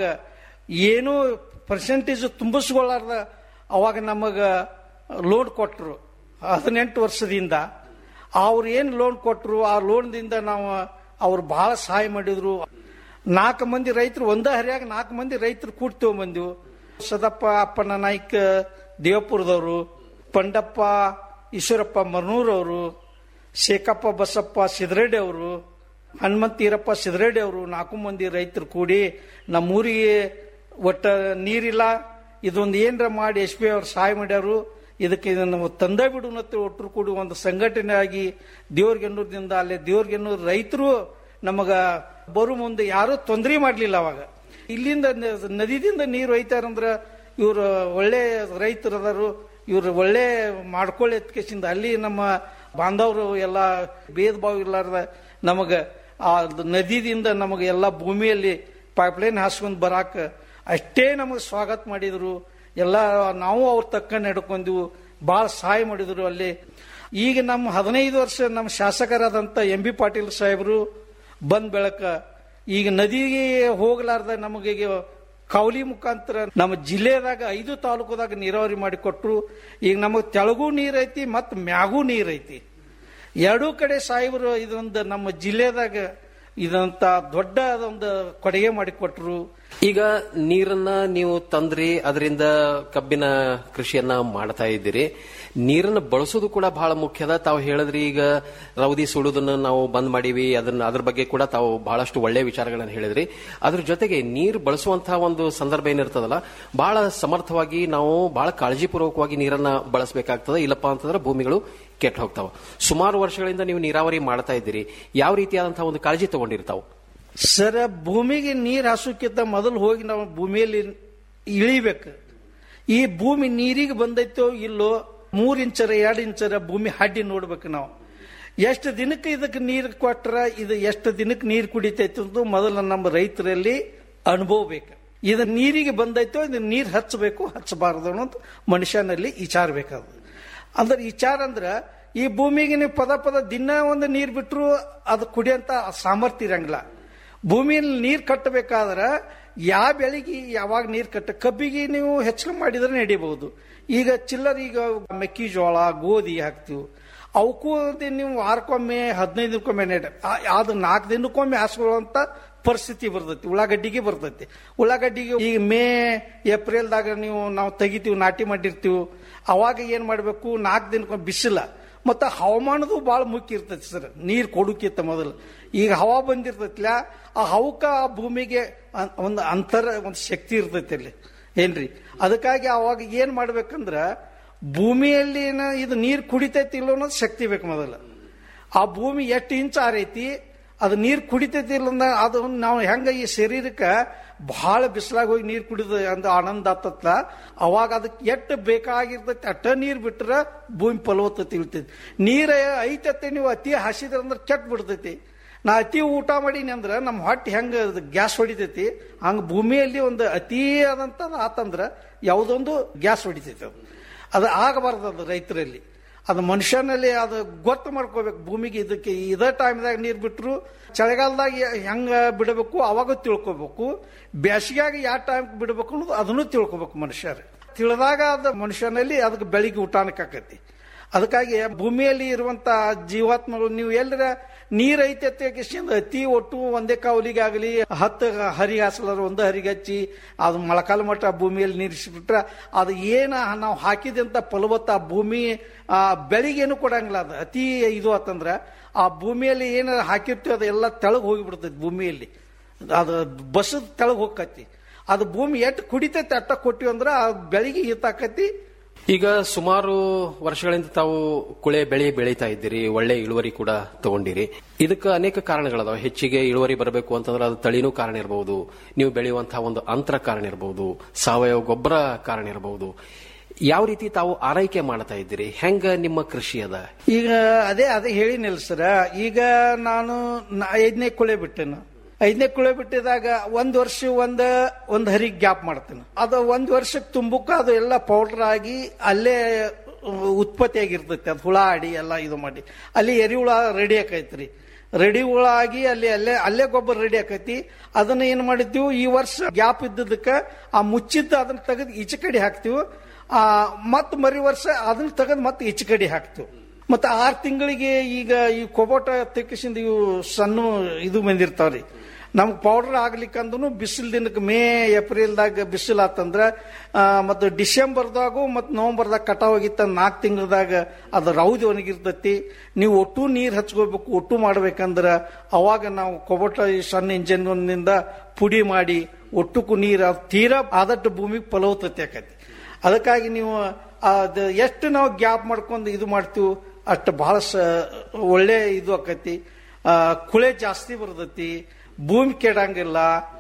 ಏನೂ ಪರ್ಸೆಂಟೇಜ್ ತುಂಬಿಸ್ಕೊಳ್ಳಾರ್ದ ಅವಾಗ ನಮಗ ಲೋನ್ ಕೊಟ್ರು ಹದಿನೆಂಟು ವರ್ಷದಿಂದ ಅವ್ರು ಏನು ಲೋನ್ ಕೊಟ್ಟರು ಆ ಲೋನ್ದಿಂದ ನಾವು ಅವ್ರು ಬಹಳ ಸಹಾಯ ಮಾಡಿದ್ರು ನಾಲ್ಕು ಮಂದಿ ರೈತರು ಒಂದ ಹರಿಯಾಗ ನಾಲ್ಕು ಮಂದಿ ರೈತರು ಕೂಡಿ ತಗೊಂಬಂದಿವು ಸದಪ್ಪ ಅಪ್ಪನ ನಾಯ್ಕ ದೇವಪುರದವರು ಪಂಡಪ್ಪ ಈಶ್ವರಪ್ಪ ಮರ್ನೂರವರು ಶೇಖಪ್ಪ ಬಸಪ್ಪ ಸಿದ್ರೆಡ್ಡಿ ಅವರು ಹನುಮಂತ ಈರಪ್ಪ ಸಿದ್ರೆಡ್ಡಿ ಅವರು ನಾಲ್ಕು ಮಂದಿ ರೈತರು ಕೂಡಿ ನಮ್ಮೂರಿಗೆ ಒಟ್ಟ ನೀರಿಲ್ಲ ಇದೊಂದು ಏನರ ಮಾಡಿ ಎಸ್ ಪಿ ಅವ್ರು ಸಹಾಯ ಮಾಡ್ಯಾರು ಇದಕ್ಕೆ ಇದನ್ನು ತಂದ ಬಿಡುನತ್ತೆ ಒಟ್ಟರು ಕೂಡಿ ಒಂದು ಸಂಘಟನೆ ಆಗಿ ದೇವ್ರಿಗೆನ್ನೂರದಿಂದ ಅಲ್ಲೇ ದೇವ್ರಿಗೆನ್ನೂರು ರೈತರು ನಮಗ ಬರು ಮುಂದೆ ಯಾರೂ ತೊಂದರೆ ಮಾಡಲಿಲ್ಲ ಅವಾಗ ಇಲ್ಲಿಂದ ನ- ನದಿದಿಂದ ನೀರು ಒಯ್ತಾರಂದ್ರ ಇವರು ಒಳ್ಳೆ ರೈತರು ಅದಾರು ಇವ್ರು ಒಳ್ಳೆ ಮಾಡ್ಕೊಳ್ಳಿ ಎತ್ಕೇಸಿಂದ ಅಲ್ಲಿ ನಮ್ಮ ಬಾಂಧವರು ಎಲ್ಲ ಭೇದ ಭಾವ ಇರ್ಲಾರ್ದ ನಮಗ ಆ ನದಿದಿಂದ ನಮಗೆ ಎಲ್ಲ ಭೂಮಿಯಲ್ಲಿ ಪೈಪ್ಲೈನ್ ಹಾಸ್ಕೊಂಡ್ ಬರಾಕ ಅಷ್ಟೇ ನಮಗೆ ಸ್ವಾಗತ ಮಾಡಿದ್ರು ಎಲ್ಲ ನಾವು ಅವ್ರ ತಕ್ಕ ನಡ್ಕೊಂಡ್ವು ಭಾಳ ಸಹಾಯ ಮಾಡಿದ್ರು ಅಲ್ಲಿ ಈಗ ನಮ್ಮ ಹದಿನೈದು ವರ್ಷ ನಮ್ಮ ಶಾಸಕರಾದಂಥ ಎಂ ಬಿ ಪಾಟೀಲ್ ಸಾಹೇಬರು ಬಂದ್ ಬೆಳಕ ಈಗ ನದಿಗೆ ಹೋಗ್ಲಾರ್ದ ನಮಗೆ ಈಗ ಕೌಲಿ ಮುಖಾಂತರ ನಮ್ಮ ಜಿಲ್ಲೆದಾಗ ಐದು ತಾಲೂಕದಾಗ ನೀರಾವರಿ ಮಾಡಿ ಕೊಟ್ರು ಈಗ ನಮಗೆ ತೆಳಗೂ ನೀರ್ ಐತಿ ಮತ್ತು ಮ್ಯಾಗೂ ನೀರ್ ಐತಿ ಎರಡೂ ಕಡೆ ಸಾಹೇಬರು ಇದೊಂದು ನಮ್ಮ ಜಿಲ್ಲೆದಾಗ ಇದಂತ ದೊಡ್ಡ ಒಂದು ಕೊಡುಗೆ ಮಾಡಿಕೊಟ್ರು ಈಗ ನೀರನ್ನ ನೀವು ತಂದ್ರಿ ಅದರಿಂದ ಕಬ್ಬಿನ ಕೃಷಿಯನ್ನ ಮಾಡ್ತಾ ಇದ್ದೀರಿ ನೀರನ್ನ ಬಳಸೋದು ಕೂಡ ಬಹಳ ಮುಖ್ಯದ ತಾವು ಹೇಳಿದ್ರಿ ಈಗ ರೌದಿ ಸುಡುದನ್ನ ನಾವು ಬಂದ್ ಮಾಡೀವಿ ಅದನ್ನ ಅದ್ರ ಬಗ್ಗೆ ಕೂಡ ತಾವು ಬಹಳಷ್ಟು ಒಳ್ಳೆ ವಿಚಾರಗಳನ್ನು ಹೇಳಿದ್ರಿ ಅದ್ರ ಜೊತೆಗೆ ನೀರು ಬಳಸುವಂತಹ ಒಂದು ಸಂದರ್ಭ ಏನಿರ್ತದಲ್ಲ ಬಹಳ ಸಮರ್ಥವಾಗಿ ನಾವು ಬಹಳ ಕಾಳಜಿಪೂರ್ವಕವಾಗಿ ನೀರನ್ನ ಬಳಸಬೇಕಾಗ್ತದೆ ಇಲ್ಲಪ್ಪ ಅಂತಂದ್ರೆ ಭೂಮಿಗಳು ಕೆಟ್ಟ ಹೋಗ್ತಾವ ಸುಮಾರು ವರ್ಷಗಳಿಂದ ನೀವು ನೀರಾವರಿ ಮಾಡ್ತಾ ಇದ್ದೀರಿ ಯಾವ ರೀತಿಯಾದಂತಹ ಒಂದು ಕಾಳಜಿ ತಗೊಂಡಿರ್ತಾವ ಸರ ಭೂಮಿಗೆ ನೀರು ಹಾಸೋಕ್ಕಿಂತ ಮೊದಲು ಹೋಗಿ ನಾವು ಭೂಮಿಯಲ್ಲಿ ಇಳಿಬೇಕು ಈ ಭೂಮಿ ನೀರಿಗೆ ಬಂದೈತೋ ಇಲ್ಲೋ ಮೂರ್ ಇಂಚರ ಎರಡು ಇಂಚರ ಭೂಮಿ ಹಡ್ಡಿ ನೋಡ್ಬೇಕು ನಾವು ಎಷ್ಟು ದಿನಕ್ಕೆ ಇದಕ್ಕೆ ನೀರು ಕೊಟ್ರ ಇದು ಎಷ್ಟು ದಿನಕ್ಕೆ ನೀರು ಕುಡಿತೈತೆ ಅಂತ ಮೊದಲು ನಮ್ಮ ರೈತರಲ್ಲಿ ಅನುಭವ ಬೇಕು ಇದು ನೀರಿಗೆ ಬಂದೈತೋ ಇದು ನೀರು ಹಚ್ಚಬೇಕು ಹಚ್ಚಬಾರದು ಅನ್ನೋದು ಮನುಷ್ಯನಲ್ಲಿ ವಿಚಾರ ಬೇಕಾದ ಅಂದ್ರೆ ವಿಚಾರ ಅಂದ್ರ ಈ ಭೂಮಿಗೆ ನೀವು ಪದ ಪದ ದಿನ ಒಂದು ನೀರು ಬಿಟ್ರು ಅದು ಕುಡಿಯಂತ ಸಾಮರ್ಥ್ಯ ಇರಂಗಿಲ್ಲ ಭೂಮಿಯಲ್ಲಿ ನೀರು ಕಟ್ಟಬೇಕಾದ್ರ ಯಾವ ಬೆಳೆಗೆ ಯಾವಾಗ ನೀರು ಕಟ್ಟ ಕಬ್ಬಿಗೆ ನೀವು ಹೆಚ್ಚು ಮಾಡಿದ್ರೆ ನಡಿಬಹುದು ಈಗ ಚಿಲ್ಲರ್ ಈಗ ಮೆಕ್ಕೆಜೋಳ ಗೋಧಿ ಹಾಕ್ತಿವಿ ಅವಕ್ಕೂ ಅದೇ ನೀವು ವಾರಕ್ಕೊಮ್ಮೆ ಹದಿನೈದು ದಿನಕ್ಕೊಮ್ಮೆ ನೆಡ ಆ- ಅದು ನಾಲ್ಕು ದಿನಕ್ಕೊಮ್ಮೆ ಹಾಸ್ಕೊಳ್ಳುವಂತ ಪರಿಸ್ಥಿತಿ ಬರ್ತೈತಿ ಉಳ್ಳಾಗಡ್ಡಿಗೆ ಬರ್ತೈತಿ ಉಳ್ಳಾಗಡ್ಡಿಗೆ ಈಗ ಮೇ ಏಪ್ರಿಲ್ದಾಗ ನೀವು ನಾವು ತೆಗಿತೀವಿ ನಾಟಿ ಮಾಡಿರ್ತೀವಿ ಅವಾಗ ಏನ್ ಮಾಡಬೇಕು ನಾಲ್ಕು ದಿನಕ್ಕೊಮ್ಮೆ ಬಿಸಿಲ ಮತ್ತು ಹವಾಮಾನದು ಭಾಳ ಮುಖ್ಯ ಇರ್ತೈತಿ ಸರ್ ನೀರು ಕೊಡೋಕ್ಕಿಂತ ಮೊದಲು ಈಗ ಹವಾ ಬಂದಿರ್ತೈತಿಲ್ಲ ಆ ಹವಕ್ಕ ಆ ಭೂಮಿಗೆ ಅ- ಒಂದು ಅಂತರ ಒಂದು ಶಕ್ತಿ ಇರ್ತೈತಿ ಅಲ್ಲಿ ಏನ್ರಿ ಅದಕ್ಕಾಗಿ ಅವಾಗ ಏನ್ ಮಾಡ್ಬೇಕಂದ್ರ ಭೂಮಿಯಲ್ಲಿ ಏನ ಇದು ನೀರು ಕುಡಿತೈತಿ ಇಲ್ಲ ಅನ್ನೋದು ಶಕ್ತಿ ಬೇಕು ಮೊದಲು ಆ ಭೂಮಿ ಎಷ್ಟು ಇಂಚ್ ಆರೈತಿ ಅದು ನೀರು ಕುಡಿತೈತಿ ಇಲ್ಲ ಅಂದ ಅದು ನಾವು ಹೆಂಗ ಈ ಶರೀರಕ್ಕೆ ಬಹಳ ಬಿಸಿಲಾಗಿ ಹೋಗಿ ನೀರು ಕುಡಿದ ಅಂದ ಆನಂದ ಆತತ್ಲ ಅವಾಗ ಅದಕ್ಕೆ ಎಷ್ಟು ಬೇಕಾಗಿರ್ತೈತಿ ಅಟ್ಟ ನೀರು ಬಿಟ್ರೆ ಭೂಮಿ ಫಲವತ್ತತೆ ಇಳ್ತೈತಿ ನೀರು ಐತತ್ತೆ ನೀವು ಅತಿ ಹಸಿದ್ರ ಅಂದ್ರೆ ಕೆಟ್ಟ ಬಿಡ್ತೈತಿ ನಾ ಅತಿ ಊಟ ಮಾಡೀನಿ ಅಂದ್ರೆ ನಮ್ಮ ಹೊಟ್ಟೆ ಹೆಂಗ ಗ್ಯಾಸ್ ಹೊಡಿತೈತಿ ಹಂಗ ಭೂಮಿಯಲ್ಲಿ ಒಂದು ಅತಿ ಆದಂತ ಆತಂದ್ರ ಯಾವುದೊಂದು ಗ್ಯಾಸ್ ಹೊಡಿತೈತಿ ಅದು ಅದು ಆಗಬಾರ್ದು ಅದು ರೈತರಲ್ಲಿ ಅದು ಮನುಷ್ಯನಲ್ಲಿ ಅದು ಗೊತ್ತು ಮಾಡ್ಕೋಬೇಕು ಭೂಮಿಗೆ ಇದಕ್ಕೆ ಇದೇ ಟೈಮ್ದಾಗ ನೀರು ಬಿಟ್ಟರು ಚಳಿಗಾಲದಾಗ ಹೆಂಗ ಬಿಡಬೇಕು ಅವಾಗ ತಿಳ್ಕೊಬೇಕು ಬೇಸಿಗೆಯಾಗ ಯಾವ ಟೈಮ್ ಬಿಡಬೇಕು ಅನ್ನೋದು ಅದನ್ನು ತಿಳ್ಕೊಬೇಕು ಮನುಷ್ಯರು ತಿಳಿದಾಗ ಅದು ಮನುಷ್ಯನಲ್ಲಿ ಅದಕ್ಕೆ ಬೆಳಿಗ್ಗೆ ಊಟನಕ್ಕೆ ಆಕತಿ ಅದಕ್ಕಾಗಿ ಭೂಮಿಯಲ್ಲಿ ಇರುವಂತ ಜೀವಾತ್ಮಗಳು ನೀವು ಎಲ್ಲರ ನೀರ್ ಐತೆ ಅಂತ ಅತಿ ಒಟ್ಟು ಒಂದೇ ಕಾವಲಿಗೆ ಆಗಲಿ ಹತ್ತು ಹರಿ ಹಾಸಲರ ಒಂದು ಹರಿಗೆ ಹಚ್ಚಿ ಅದು ಮೊಳಕಾಲ ಮಟ್ಟ ಭೂಮಿಯಲ್ಲಿ ನೀರಿಸಿಬಿಟ್ರೆ ಅದು ಏನ ನಾವು ಹಾಕಿದಂತ ಫಲವತ್ತ ಆ ಭೂಮಿ ಆ ಬೆಳಿಗ್ಗೇನು ಕೊಡಂಗಿಲ್ಲ ಅದು ಅತಿ ಇದು ಆತಂದ್ರ ಆ ಭೂಮಿಯಲ್ಲಿ ಏನು ಹಾಕಿರ್ತೀವಿ ಅದೆಲ್ಲ ತೆಳಗ್ ಹೋಗಿಬಿಡ್ತೈತಿ ಭೂಮಿಯಲ್ಲಿ ಅದು ಬಸದ ತೆಳಗ್ ಹೋಗತಿ ಅದು ಭೂಮಿ ಎಷ್ಟು ಕುಡಿತೈತಿ ಅಟ್ಟ ಕೊಟ್ಟಿವಿ ಅಂದ್ರೆ ಆ ಬೆಳಿಗ್ಗೆ ಈತಾಕತಿ ಈಗ ಸುಮಾರು ವರ್ಷಗಳಿಂದ ತಾವು ಕುಳೆ ಬೆಳೆ ಬೆಳೀತಾ ಇದ್ದೀರಿ ಒಳ್ಳೆ ಇಳುವರಿ ಕೂಡ ತಗೊಂಡಿರಿ ಇದಕ್ಕೆ ಅನೇಕ ಕಾರಣಗಳದಾವ ಹೆಚ್ಚಿಗೆ ಇಳುವರಿ ಬರಬೇಕು ಅಂತಂದ್ರೆ ಅದು ತಳಿನೂ ಕಾರಣ ಇರಬಹುದು ನೀವು ಬೆಳೆಯುವಂತಹ ಒಂದು ಅಂತರ ಕಾರಣ ಇರಬಹುದು ಸಾವಯವ ಗೊಬ್ಬರ ಕಾರಣ ಇರಬಹುದು ಯಾವ ರೀತಿ ತಾವು ಆರೈಕೆ ಮಾಡ್ತಾ ಇದ್ದೀರಿ ಹೆಂಗ ನಿಮ್ಮ ಕೃಷಿ ಅದ ಈಗ ಅದೇ ಅದೇ ಹೇಳಿನಿಲ್ಲ ಸರ ಈಗ ನಾನು ನ- ಐದನೇ ಕುಳೆ ಬಿಟ್ಟೆನು ಐದನೇ ಕುಳೆ ಬಿಟ್ಟಿದಾಗ ಒಂದ್ ವರ್ಷ ಒಂದ ಒಂದ್ ಹರಿಗೆ ಗ್ಯಾಪ್ ಮಾಡ್ತೇನೆ ಅದು ಒಂದ್ ವರ್ಷಕ್ಕೆ ತುಂಬಕ್ಕ ಅದು ಎಲ್ಲ ಪೌಡರ್ ಆಗಿ ಅಲ್ಲೇ ಅಹ್, ಉತ್ಪತ್ತಿ ಆಗಿರ್ತೈತಿ ಅದು ಹುಳ ಆಡಿ ಎಲ್ಲ ಇದು ಮಾಡಿ ಅಲ್ಲಿ ಎರಿಹುಳ ರೆಡಿ ಆಕೈತ್ರಿ ರೆಡಿ ಹುಳ ಆಗಿ ಅಲ್ಲಿ ಅಲ್ಲೇ ಅಲ್ಲೇ ಗೊಬ್ಬರ ರೆಡಿ ಆಕೈತಿ ಅದನ್ನ ಏನ್ ಮಾಡಿದ್ವಿ ಈ ವರ್ಷ ಗ್ಯಾಪ್ ಇದ್ದದಕ್ಕ ಆ ಮುಚ್ಚಿದ್ದ ಅದನ್ನ ತೆಗೆದು ಈಚೆ ಕಡೆ ಹಾಕ್ತಿವಿ ಆ ಮತ್ ಮರಿ ವರ್ಷ ಅದನ್ನ ತೆಗೆದು ಮತ್ತೆ ಈಚೆ ಕಡೆ ಹಾಕ್ತಿವಿ ಮತ್ತೆ ಆರು ತಿಂಗಳಿಗೆ ಈಗ ಈ ಕೊಬೋಟ ತೆಕ್ಕಿಸಿಂದ ಇವು ಸಣ್ಣ ಇದು ಬಂದಿರ್ತಾವ್ರಿ ನಮ್ಗೆ ಪೌಡರ್ ಆಗ್ಲಿಕ್ಕಂದ್ರೂ ಬಿಸಿಲು ದಿನಕ್ಕೆ ಮೇ ಏಪ್ರಿಲ್ದಾಗ ಬಿಸಿಲು ಆತಂದ್ರ ಆ, ಮತ್ತು ಡಿಸೆಂಬರ್ದಾಗು ಮತ್ತು ನವೆಂಬರ್ದಾಗ ಕಟಾವ್ ಆಗಿತ್ತ ನಾಲ್ಕು ತಿಂಗಳದಾಗ ಅದು ರೌದಿ ಒಣಗಿರ್ತೈತಿ ನೀವು ಒಟ್ಟು ನೀರು ಹಚ್ಕೋಬೇಕು ಒಟ್ಟು ಮಾಡ್ಬೇಕಂದ್ರ ಅವಾಗ ನಾವು ಕೊಬೋಟ ಈ ಸಣ್ಣ ಇಂಜಿನ್ನಿಂದ ಪುಡಿ ಮಾಡಿ ಒಟ್ಟಕ್ಕೂ ನೀರು ಅದು ತೀರಾ ಆದಷ್ಟು ಭೂಮಿಗೆ ಫಲವತ್ತತೆ ಆಕೈತಿ ಅದಕ್ಕಾಗಿ ನೀವು ಅದು ಎಷ್ಟು ನಾವು ಗ್ಯಾಪ್ ಮಾಡ್ಕೊಂಡು ಇದು ಮಾಡ್ತೀವಿ ಅಷ್ಟು ಬಹಳ ಸ ಒಳ್ಳೆ ಇದು ಆಕೈತಿ ಆ, ಕುಳೆ ಜಾಸ್ತಿ ಬರ್ತೈತಿ ಭೂಮಿ ಕೆಡಂಗಿಲ್ಲ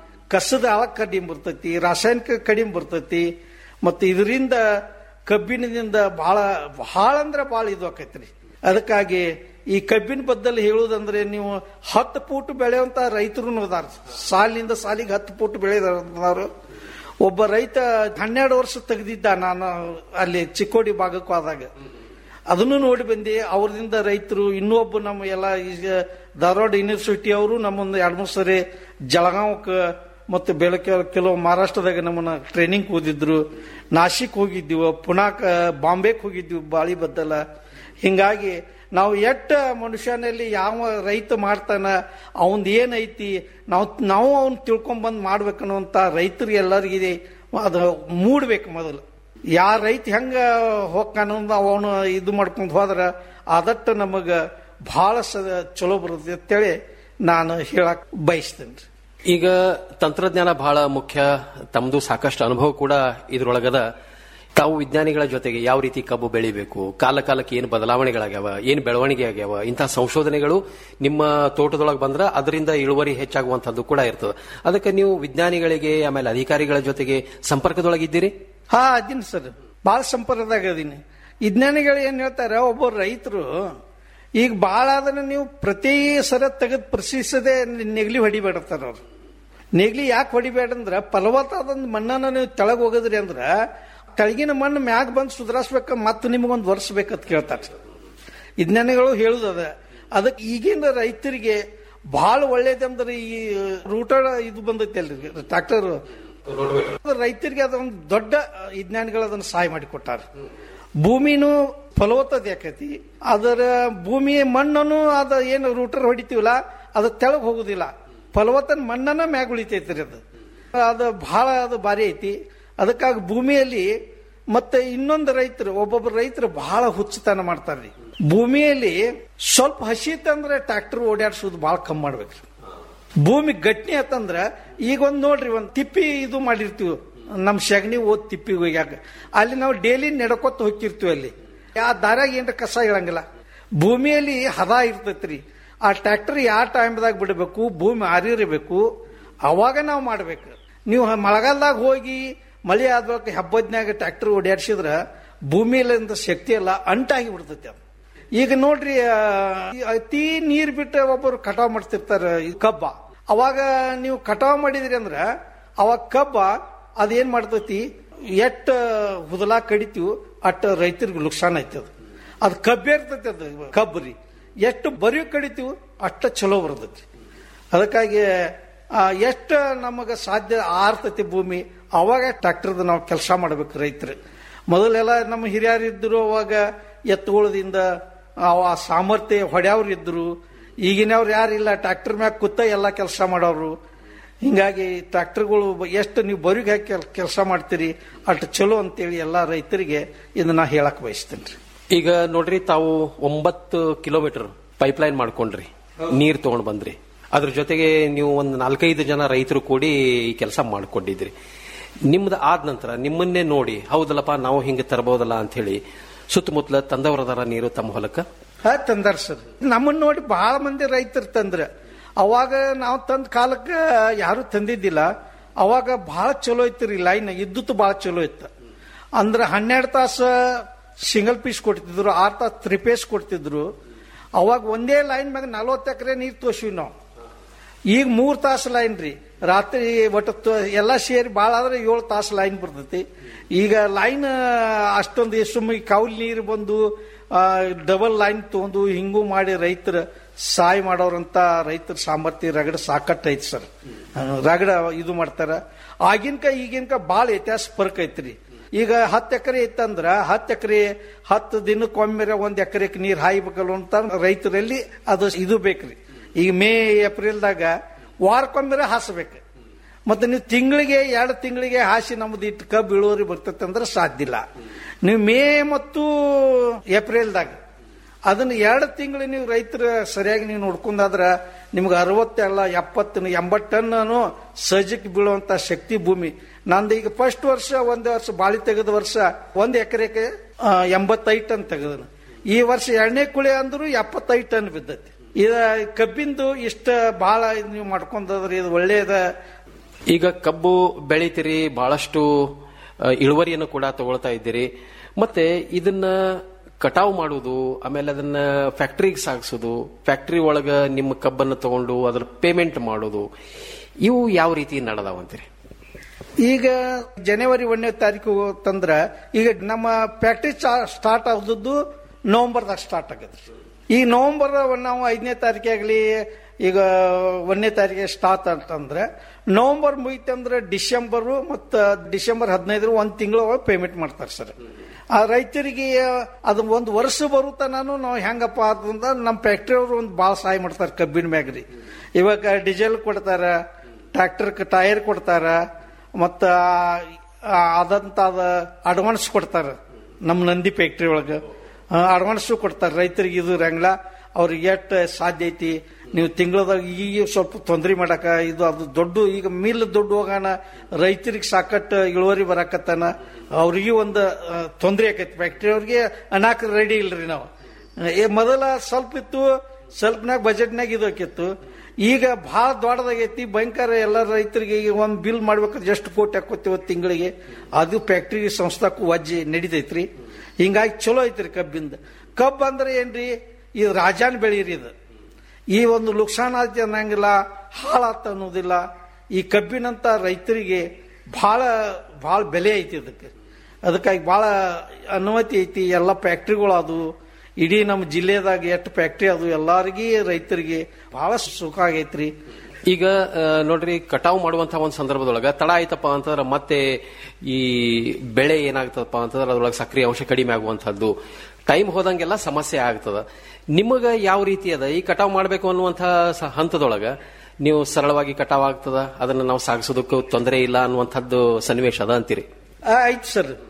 ಕಸದ ಅಳ ಕಡಿಮೆ ಬರ್ತೈತಿ ರಾಸಾಯನಿಕ ಕಡಿಮೆ ಬರ್ತೈತಿ ಮತ್ತು ಇದರಿಂದ ಕಬ್ಬಿಣದಿಂದ ಬಹಳ ಬಹಳ ಅಂದ್ರೆ ಬಹಳ ಇದು ಆಕೈತ್ರಿ ಅದಕ್ಕಾಗಿ ಈ ಕಬ್ಬಿನ ಬದ್ದಲ್ಲಿ ಹೇಳುವುದಂದ್ರೆ ನೀವು ಹತ್ತು ಫೂಟ್ ಬೆಳೆಯುವಂತ ರೈತರು ಅದಾರ ಸಾಲಿನಿಂದ ಸಾಲಿಗೆ ಹತ್ತು ಫೂಟ್ ಬೆಳೆದಾರು ಒಬ್ಬ ರೈತ ಹನ್ನೆರಡು ವರ್ಷ ತೆಗೆದಿದ್ದ ನಾನು ಅಲ್ಲಿ ಚಿಕ್ಕೋಡಿ ಭಾಗಕ್ಕೂ ಆದಾಗ ಅದನ್ನು ನೋಡಿ ಬಂದೆ ಅವ್ರದಿಂದ ರೈತರು ಇನ್ನೊಬ್ಬ ನಮ್ಮ ಎಲ್ಲ ಈಗ ಧಾರವಾಡ ಯೂನಿವರ್ಸಿಟಿ ಅವರು ನಮ್ಮೊಂದು ಎರಡು ಮೂರು ಸರಿ ಜಳಗಾಂವಕ್ಕೆ ಮತ್ತು ಬೆಳಗ್ಗೆ ಕೆಲವು ಮಹಾರಾಷ್ಟ್ರದಾಗ ನಮ್ಮನ್ನ ಟ್ರೈನಿಂಗ್ ಓದಿದ್ರು ನಾಶಿಕ್ ಹೋಗಿದ್ದೀವಿ ಪುನಾಕ ಬಾಂಬೆಗೆ ಹೋಗಿದ್ವಿ ಬಾಳಿ ಬದ್ದಲ ಹಿಂಗಾಗಿ ನಾವು ಎಟ್ಟ ಮನುಷ್ಯನಲ್ಲಿ ಯಾವ ರೈತ ಮಾಡ್ತಾನ ಅವಂದ್ ಏನೈತಿ ನಾವು ನಾವು ಅವ್ನ ತಿಳ್ಕೊಂಬಂದ್ ಮಾಡ್ಬೇಕನ್ನುವಂತ ರೈತರಿಗೆ ಎಲ್ಲರಿಗಿದೆ ಅದು ಮೂಡ್ಬೇಕು ಮೊದಲು ಯಾರ ರೈತ ಹೆಂಗ ಹೋಗ್ತಾನ ಅವನು ಇದು ಮಾಡ್ಕೊಂಡು ಹೋದ್ರ ಆದಟ್ಟು ನಮಗ ಬಹಳ ಸ ಚಲೋ ಬರುತ್ತೆ ಅಂತೇಳಿ ನಾನು ಹೇಳಕ್ ಬಯಸ್ತೇನೆ ಈಗ ತಂತ್ರಜ್ಞಾನ ಬಹಳ ಮುಖ್ಯ ತಮ್ಮದು ಸಾಕಷ್ಟು ಅನುಭವ ಕೂಡ ಇದ್ರೊಳಗದ ತಾವು ವಿಜ್ಞಾನಿಗಳ ಜೊತೆಗೆ ಯಾವ ರೀತಿ ಕಬ್ಬು ಬೆಳಿಬೇಕು ಕಾಲ ಕಾಲಕ್ಕೆ ಏನು ಬದಲಾವಣೆಗಳಾಗ್ಯಾವ ಏನು ಬೆಳವಣಿಗೆ ಆಗ್ಯಾವ ಇಂತಹ ಸಂಶೋಧನೆಗಳು ನಿಮ್ಮ ತೋಟದೊಳಗೆ ಬಂದ್ರ ಅದರಿಂದ ಇಳುವರಿ ಹೆಚ್ಚಾಗುವಂತದ್ದು ಕೂಡ ಇರ್ತದೆ ಅದಕ್ಕೆ ನೀವು ವಿಜ್ಞಾನಿಗಳಿಗೆ ಆಮೇಲೆ ಅಧಿಕಾರಿಗಳ ಜೊತೆಗೆ ಸಂಪರ್ಕದೊಳಗಿದ್ದೀರಿ ಹಾ ಅದೀನಿ ಸರ್ ಭಾಳ ಸಂಪರ್ಕದಾಗ ಅದೀನಿ ವಿಜ್ಞಾನಿಗಳು ಏನ್ ಹೇಳ್ತಾರೆ ಒಬ್ಬ ರೈತರು ಈಗ ಭಾಳ ಅದನ್ನ ನೀವು ಪ್ರತಿ ಸರ ತೆಗೆದು ಪ್ರಶ್ನಿಸದೆ ನೆಗ್ಲಿ ಹೊಡಿಬೇಡತ್ತಾರ ಅವ್ರು ನೆಗ್ಲಿ ಯಾಕೆ ಹೊಡಿಬೇಡ ಅಂದ್ರ ಫಲವತ್ತಾದ ಮಣ್ಣನ್ನ ನೀವು ತೆಳಗ್ ಹೋಗದ್ರಿ ಅಂದ್ರ ತೆಳಗಿನ ಮಣ್ಣು ಮ್ಯಾಗ ಬಂದು ಸುಧಾರಿಸ್ಬೇಕ ಮತ್ತೆ ನಿಮಗೊಂದು ವರ್ಷ ಬೇಕಂತ ಕೇಳ್ತಾರೆ ವಿಜ್ಞಾನಿಗಳು ಹೇಳುದದ ಅದಕ್ಕೆ ಈಗಿನ ರೈತರಿಗೆ ಬಹಳ ಒಳ್ಳೇದಂದ್ರೆ ಈ ರೂಟರ್ ಇದು ಬಂದೈತಿ ಅಲ್ರಿ ಟ್ರಾಕ್ಟರ್ ರೈತರಿಗೆ ಅದೊಂದು ದೊಡ್ಡ ವಿಜ್ಞಾನಿಗಳು ಅದನ್ನು ಸಹಾಯ ಮಾಡಿಕೊಟ್ಟಾರ ಭೂಮಿನೂ ಫಲವತ್ತತೆ ಆಕೈತಿ ಅದರ ಭೂಮಿಯ ಮಣ್ಣನ್ನು ಅದ ಏನು ರೂಟರ್ ಹೊಡಿತೀವಲ್ಲ ಅದು ತೆಳಗ್ ಹೋಗುದಿಲ್ಲ ಫಲವತ್ತನ ಮಣ್ಣನ್ನ ಮ್ಯಾಗ ಉಳಿತೈತ್ರಿ ಅದು ಅದು ಬಹಳ ಅದು ಭಾರಿ ಐತಿ ಅದಕ್ಕಾಗಿ ಭೂಮಿಯಲ್ಲಿ ಮತ್ತೆ ಇನ್ನೊಂದು ರೈತರು ಒಬ್ಬೊಬ್ಬರು ರೈತರು ಬಹಳ ಹುಚ್ಚುತನ ಮಾಡ್ತಾರ್ರಿ ಭೂಮಿಯಲ್ಲಿ ಸ್ವಲ್ಪ ಹಸಿ ಇತ್ತಂದ್ರೆ ಟ್ರ್ಯಾಕ್ಟರ್ ಓಡಾಡ್ಸೋದು ಭಾಳ ಕಮ್ಮಿ ಮಾಡ್ಬೇಕ್ರಿ ಭೂಮಿ ಗಟ್ಟಿ ಆತಂದ್ರ ಈಗ ಒಂದ್ ನೋಡ್ರಿ ಒಂದ್ ತಿಪ್ಪಿ ಇದು ಮಾಡಿರ್ತೀವಿ ನಮ್ ಸಗಣಿ ಓದ್ ತಿಪ್ಪಿ ಹೋಗ್ಯಾಕ ಅಲ್ಲಿ ನಾವು ಡೈಲಿ ನಡ್ಕೊತ ಹೋಗಿರ್ತೀವಿ ಅಲ್ಲಿ ಆ ದಾರ್ಯಾಗ ಏನ್ರ ಕಸ ಇಳಂಗಿಲ್ಲ ಭೂಮಿಯಲ್ಲಿ ಹದ ಇರ್ತೈತ್ರಿ ಆ ಟ್ರ್ಯಾಕ್ಟರ್ ಯಾವ ಟೈಮ್ದಾಗ ಬಿಡಬೇಕು ಭೂಮಿ ಆರಿರಬೇಕು ಅವಾಗ ನಾವು ಮಾಡ್ಬೇಕು ನೀವು ಮಳೆಗಾಲದಾಗ ಹೋಗಿ ಮಳೆ ಆದ್ಬೇಕು ಹಬ್ಬದ್ನಾಗ ಟ್ರ್ಯಾಕ್ಟರ್ ಓಡಾಡ್ಸಿದ್ರ ಭೂಮಿಯಲ್ಲಿಂದ ಶಕ್ತಿ ಎಲ್ಲ ಅಂಟಾಗಿ ಬಿಡ್ತೈತಿ ಅದು ಈಗ ನೋಡ್ರಿ ಆ, ಈ ಅತಿ ನೀರ್ ಬಿಟ್ಟು ಒಬ್ಬರು ಕಟಾವ್ ಮಾಡ್ತಿರ್ತಾರ ಈ ಕಬ್ಬ ಅವಾಗ ನೀವು ಕಟಾವ್ ಮಾಡಿದ್ರಿ ಅಂದ್ರ ಅವಾಗ ಕಬ್ಬ ಅದೇನ್ ಮಾಡ್ತೈತಿ ಎಟ್ ಹುದಲಾ ಕಡಿತೀವಿ ಅಟ್ ರೈತರಿಗೆ ನುಕ್ಸಾನ್ ಆಯ್ತದ ಅದು ಕಬ್ಬೆ ಇರ್ತೈತಿ ಅದು ಕಬ್ಬು ರೀ ಎಷ್ಟು ಬರಿ ಕಡಿತೀವಿ ಅಷ್ಟ ಚಲೋ ಬರ್ತೈತಿ ಅದಕ್ಕಾಗಿ ಆ, ಎಷ್ಟು ನಮಗೆ ಸಾಧ್ಯ ಆರ್ತೈತಿ ಭೂಮಿ ಅವಾಗ ಟ್ರ್ಯಾಕ್ಟರ್ದ ನಾವು ಕೆಲಸ ಮಾಡ್ಬೇಕು ರೈತರು ಮೊದಲೆಲ್ಲ ನಮ್ಮ ಹಿರಿಯರು ಇದ್ರು ಅವಾಗ ಎತ್ತುಗಳದಿಂದ ಅವ ಸಾಮರ್ಥ್ಯ ಹೊಡ್ಯಾವ್ರು ಇದ್ರು ಈಗಿನವ್ರು ಯಾರಿಲ್ಲ ಟ್ರ್ಯಾಕ್ಟರ್ ಮ್ಯಾಗ ಕೂತ ಎಲ್ಲ ಕೆಲಸ ಮಾಡೋರು ಹಿಂಗಾಗಿ ಟ್ರ್ಯಾಕ್ಟರ್ಗಳು ಎಷ್ಟು ನೀವು ಬರಿಗೆ ಹಾಕಿ ಕೆಲಸ ಮಾಡ್ತೀರಿ ಅಷ್ಟು ಚಲೋ ಅಂತೇಳಿ ಎಲ್ಲ ರೈತರಿಗೆ ಇದನ್ನ ಹೇಳಕ್ ಬಯಸ್ತೇನೆ ರೀ ಈಗ ನೋಡ್ರಿ ತಾವು ಒಂಬತ್ತು ಕಿಲೋಮೀಟರ್ ಪೈಪ್ಲೈನ್ ಮಾಡ್ಕೊಂಡ್ರಿ ನೀರ್ ತಗೊಂಡ್ ಬಂದ್ರಿ ಅದ್ರ ಜೊತೆಗೆ ನೀವು ಒಂದು ನಾಲ್ಕೈದು ಜನ ರೈತರು ಕೂಡಿ ಈ ಕೆಲಸ ಮಾಡ್ಕೊಂಡಿದ್ರಿ ನಿಮ್ದು ಆದ ನಂತರ ನಿಮ್ಮನ್ನೇ ನೋಡಿ ಹೌದಲ್ಲಪ್ಪ ನಾವು ಹಿಂಗೆ ತರಬಹುದಲ್ಲ ಅಂತ ಹೇಳಿ ಸುತ್ತಮುತ್ತಲ ತಂದವರದರ ನೀರು ತಮ್ಮ ಹೊಲಕ್ಕ ಹಾ ತಂದಾರ ಸರ್ ನಮ್ಮನ್ನ ನೋಡಿ ಬಹಳ ಮಂದಿ ರೈತರು ತಂದ್ರ ಅವಾಗ ನಾವು ತಂದ ಕಾಲಕ್ಕೆ ಯಾರು ತಂದಿದ್ದಿಲ್ಲ ಅವಾಗ ಬಹಳ ಚಲೋ ಇತ್ತು ರೀ ಲೈನ್ ಇದ್ದತ್ತು ಬಹಳ ಚಲೋ ಇತ್ತು ಅಂದ್ರೆ ಹನ್ನೆರಡು ತಾಸು ಸಿಂಗಲ್ ಪೀಸ್ ಕೊಡ್ತಿದ್ರು ಆರು ತಾಸು ತ್ರೀ ಪೀಸ್ ಕೊಡ್ತಿದ್ರು ಅವಾಗ ಒಂದೇ ಲೈನ್ ಮ್ಯಾಗ ನಲ್ವತ್ತು ಎಕರೆ ನೀರು ತೋರ್ಸಿವಿ ನಾವು ಈಗ ಮೂರ್ ತಾಸು ಲೈನ್ ರೀ ರಾತ್ರಿ ಒಟ್ಟು ತ- ಎಲ್ಲ ಸೇರಿ ಭಾಳ ಆದ್ರೆ ಏಳು ತಾಸು ಲೈನ್ ಬರ್ತೈತಿ ಈಗ ಲೈನ್ ಅಷ್ಟೊಂದು ಸುಮ್ಮ ಕೌಲ್ ನೀರು ಬಂದು ಡಬಲ್ ಲೈನ್ ತಗೊಂಡು ಹಿಂಗೂ ಮಾಡಿ ರೈತರ ಸಹಾಯ ಮಾಡೋರಂತ ರೈತರ ಸಾಮರ್ಥ್ಯ ರಗಡ ಸಾಕಟ್ಟು ಐತಿ ಸರ್ ರಗಡ ಇದು ಮಾಡ್ತಾರ ಆಗಿನ್ಕ ಈಗಿನ್ಕ ಭಾಳ ವ್ಯತ್ಯಾಸ ಫರ್ಕ್ ಐತ್ರಿ ಈಗ ಹತ್ತು ಎಕರೆ ಇತ್ತಂದ್ರ ಹತ್ತು ಎಕರೆ ಹತ್ತು ದಿನಕ್ಕೊಮ್ಮೆ ಒಂದ್ ಎಕರೆಗೆ ನೀರ್ ಹಾಯ್ಬೇಕಲ್ಲ ಅಂತ ರೈತರಲ್ಲಿ ಅದು ಇದು ಬೇಕ್ರಿ ಈಗ ಮೇ ಏಪ್ರಿಲ್ದಾಗ ವಾರಕ್ಕೊಮ್ಮೆ ಹಾಸ್ಬೇಕು ಮತ್ತೆ ನೀವು ತಿಂಗಳಿಗೆ ಎರಡು ತಿಂಗಳಿಗೆ ಹಾಸಿ ನಮ್ದು ಇಟ್ಟು ಕಬ್ಬು ಇಳುವರಿ ಬರ್ತೈತೆ ಅಂದ್ರೆ ಸಾಧ್ಯ ಇಲ್ಲ ನೀವು ಮೇ ಮತ್ತು ಏಪ್ರಿಲ್ದಾಗ ಅದನ್ನ ಎರಡು ತಿಂಗಳು ನೀವು ರೈತರ ಸರಿಯಾಗಿ ನೀವು ನೋಡ್ಕೊಂಡಾದ್ರ ನಿಮ್ಗೆ ಅರವತ್ತೆಲ್ಲ ಎಪ್ಪತ್ತು ಎಂಬತ್ತು ಟನ್ನು ಸಜ್ಜಕ್ಕೆ ಬೀಳುವಂತ ಶಕ್ತಿ ಭೂಮಿ ನಂದು ಈಗ ಫಸ್ಟ್ ವರ್ಷ ಒಂದೇ ವರ್ಷ ಬಾಳಿ ತೆಗೆದ ವರ್ಷ ಒಂದ್ ಎಕರೆಗೆ ಎಂಬತ್ತೈದು ಟನ್ ತೆಗೆದನು ಈ ವರ್ಷ ಎರಡನೇ ಕುಳಿ ಅಂದ್ರು ಎಪ್ಪತ್ತೈದು ಟನ್ ಬಿದ್ದೈತಿ ಇದ ಕಬ್ಬಿಂದು ಇಷ್ಟ ಬಹಳ ನೀವು ಮಾಡ್ಕೊಂಡ್ರಿ ಇದು ಒಳ್ಳೇದ ಈಗ ಕಬ್ಬು ಬೆಳಿತೀರಿ ಬಹಳಷ್ಟು ಆ, ಇಳುವರಿಯನ್ನು ಕೂಡ ತಗೊಳ್ತಾ ಇದ್ದೀರಿ ಮತ್ತೆ ಇದನ್ನ ಕಟಾವು ಮಾಡುವುದು ಆಮೇಲೆ ಅದನ್ನ ಫ್ಯಾಕ್ಟ್ರಿಗೆ ಸಾಗಿಸೋದು ಫ್ಯಾಕ್ಟ್ರಿ ಒಳಗ ನಿಮ್ಮ ಕಬ್ಬನ್ನು ತಗೊಂಡು ಅದ್ರ ಪೇಮೆಂಟ್ ಮಾಡೋದು ಇವು ಯಾವ ರೀತಿ ನಡೆದಾವಂತೀರಿ ಈಗ ಜನವರಿ ಒಂದನೇ ತಾರೀಕು ತಂದ್ರ ಈಗ ನಮ್ಮ ಫ್ಯಾಕ್ಟ್ರಿ ಸ್ಟಾರ್ಟ್ ಆದದ್ದು ನವೆಂಬರ್ದಾಗ ಸ್ಟಾರ್ಟ್ ಆಗದ್ರಿ ಈ ನವೆಂಬರ್ ನಾವು ಐದನೇ ತಾರೀಕಾಗ್ಲಿ ಈಗ ಒಂದನೇ ತಾರೀಕಿಗೆ ಸ್ಟಾರ್ಟ್ ಅಂತಂದ್ರೆ ನವೆಂಬರ್ ಮುಗಿತಂದ್ರೆ ಡಿಸೆಂಬರ್ ಮತ್ತು ಡಿಸೆಂಬರ್ ಹದಿನೈದರ ಒಂದ್ ತಿಂಗಳು ಪೇಮೆಂಟ್ ಮಾಡ್ತಾರೆ ಸರ್ ಆ ರೈತರಿಗೆ ಅದು ಒಂದು ವರ್ಷ ಬರುತ್ತಾನು ನಾವು ಹೆಂಗಪ್ಪ ಅಂತಂದ್ರೆ ನಮ್ಮ ಫ್ಯಾಕ್ಟ್ರಿ ಅವರು ಒಂದು ಭಾಳ ಸಹಾಯ ಮಾಡ್ತಾರೆ ಕಬ್ಬಿನ ಮ್ಯಾಗ್ರಿ ಇವಾಗ ಡೀಸೆಲ್ ಕೊಡ್ತಾರ ಟ್ರ್ಯಾಕ್ಟರ್ ಟೈರ್ ಕೊಡ್ತಾರ ಮತ್ತ ಅದಂತ ಅಡ್ವಾನ್ಸ್ ಕೊಡ್ತಾರ ನಮ್ಮ ನಂದಿ ಫ್ಯಾಕ್ಟ್ರಿ ಒಳಗ ಅಡ್ವಾನ್ಸ್ ಕೊಡ್ತಾರ ರೈತರಿಗೆ ಇದು ರಂಗ್ಲ ಅವ್ರಿಗೆ ಎಷ್ಟು ಸಾಧ್ಯ ಐತಿ ನೀವು ತಿಂಗಳದಾಗ ಈಗ ಸ್ವಲ್ಪ ತೊಂದರೆ ಮಾಡಕ ಇದು ಅದು ದೊಡ್ಡ ಈಗ ಮಿಲ್ ದೊಡ್ಡ ಹೋಗೋಣ ರೈತರಿಗೆ ಸಾಕಟ್ಟು ಇಳುವರಿ ಬರಾಕತ್ತಾನ ಅವ್ರಿಗೆ ಒಂದು ತೊಂದರೆ ಆಕೈತಿ ಫ್ಯಾಕ್ಟ್ರಿ ಅವ್ರಿಗೆ ಅನಾಕ ರೆಡಿ ಇಲ್ರಿ ನಾವು ಏ ಮೊದಲ ಸ್ವಲ್ಪ ಇತ್ತು ಸ್ವಲ್ಪನಾಗ ಬಜೆಟ್ನಾಗ ಇದು ಆಕಿತ್ತು ಈಗ ಬಹಳ ದೊಡ್ಡದಾಗೈತಿ ಭಯಂಕರ ಎಲ್ಲ ರೈತರಿಗೆ ಈಗ ಒಂದು ಬಿಲ್ ಮಾಡ್ಬೇಕಾದ್ರೆ ಎಷ್ಟು ಕೋಟಿ ಹಾಕೋತೀವಿ ತಿಂಗಳಿಗೆ ಅದು ಫ್ಯಾಕ್ಟ್ರಿ ಸಂಸ್ಥಾಕ್ಕೂ ವಜ್ಜೆ ನಡಿತೈತ್ರಿ ಹಿಂಗಾಗಿ ಚಲೋ ಐತ್ರಿ ಕಬ್ಬಿಂದ ಕಬ್ಬು ಅಂದ್ರೆ ಏನ್ರಿ ಇದು ರಾಜಾನ್ ಬೆಳೀರಿ ಇದು ಈ ಒಂದು ಲುಕ್ಸಾನ್ ಆಯ್ತು ಅನ್ನಂಗಿಲ್ಲ ಹಾಳಾತ ಅನ್ನೋದಿಲ್ಲ ಈ ಕಬ್ಬಿನಂತ ರೈತರಿಗೆ ಬಹಳ ಬಹಳ ಬೆಲೆ ಐತಿ ಅದಕ್ಕೆ ಅದಕ್ಕಾಗಿ ಬಹಳ ಅನುಮತಿ ಐತಿ ಎಲ್ಲ ಫ್ಯಾಕ್ಟ್ರಿಗಳು ಅದು ಇಡೀ ನಮ್ಮ ಜಿಲ್ಲೆದಾಗ ಎಷ್ಟು ಫ್ಯಾಕ್ಟ್ರಿ ಅದು ಎಲ್ಲಾರಿಗೆ ರೈತರಿಗೆ ಬಹಳ ಸುಖ ಆಗೈತ್ರಿ ಈಗ ಆ, ನೋಡ್ರಿ ಕಟಾವು ಮಾಡುವಂತಹ ಒಂದು ಸಂದರ್ಭದೊಳಗ ತಡ ಆಯ್ತಪ್ಪ ಅಂತಂದ್ರೆ ಮತ್ತೆ ಈ ಬೆಳೆ ಏನಾಗ್ತದಪ್ಪ ಅಂತಂದ್ರೆ ಅದ್ರೊಳಗೆ ಸಕ್ರಿಯ ಅಂಶ ಕಡಿಮೆ ಆಗುವಂತಹದ್ದು ಟೈಮ್ ಹೋದಂಗೆಲ್ಲ ಸಮಸ್ಯೆ ಆಗ್ತದ ನಿಮಗ ಯಾವ ರೀತಿ ಅದ ಈ ಕಟಾವು ಮಾಡಬೇಕು ಅನ್ನುವಂತಹ ಸ- ಹಂತದೊಳಗ ನೀವು ಸರಳವಾಗಿ ಕಟಾವ್ ಆಗ್ತದ ಅದನ್ನ ನಾವು ಸಾಗಿಸೋದಕ್ಕೂ ತೊಂದರೆ ಇಲ್ಲ ಅನ್ನುವಂಥದ್ದು ಸನ್ನಿವೇಶ ಅದ ಅಂತೀರಿ ಆ, ಆಯ್ತು ಸರ್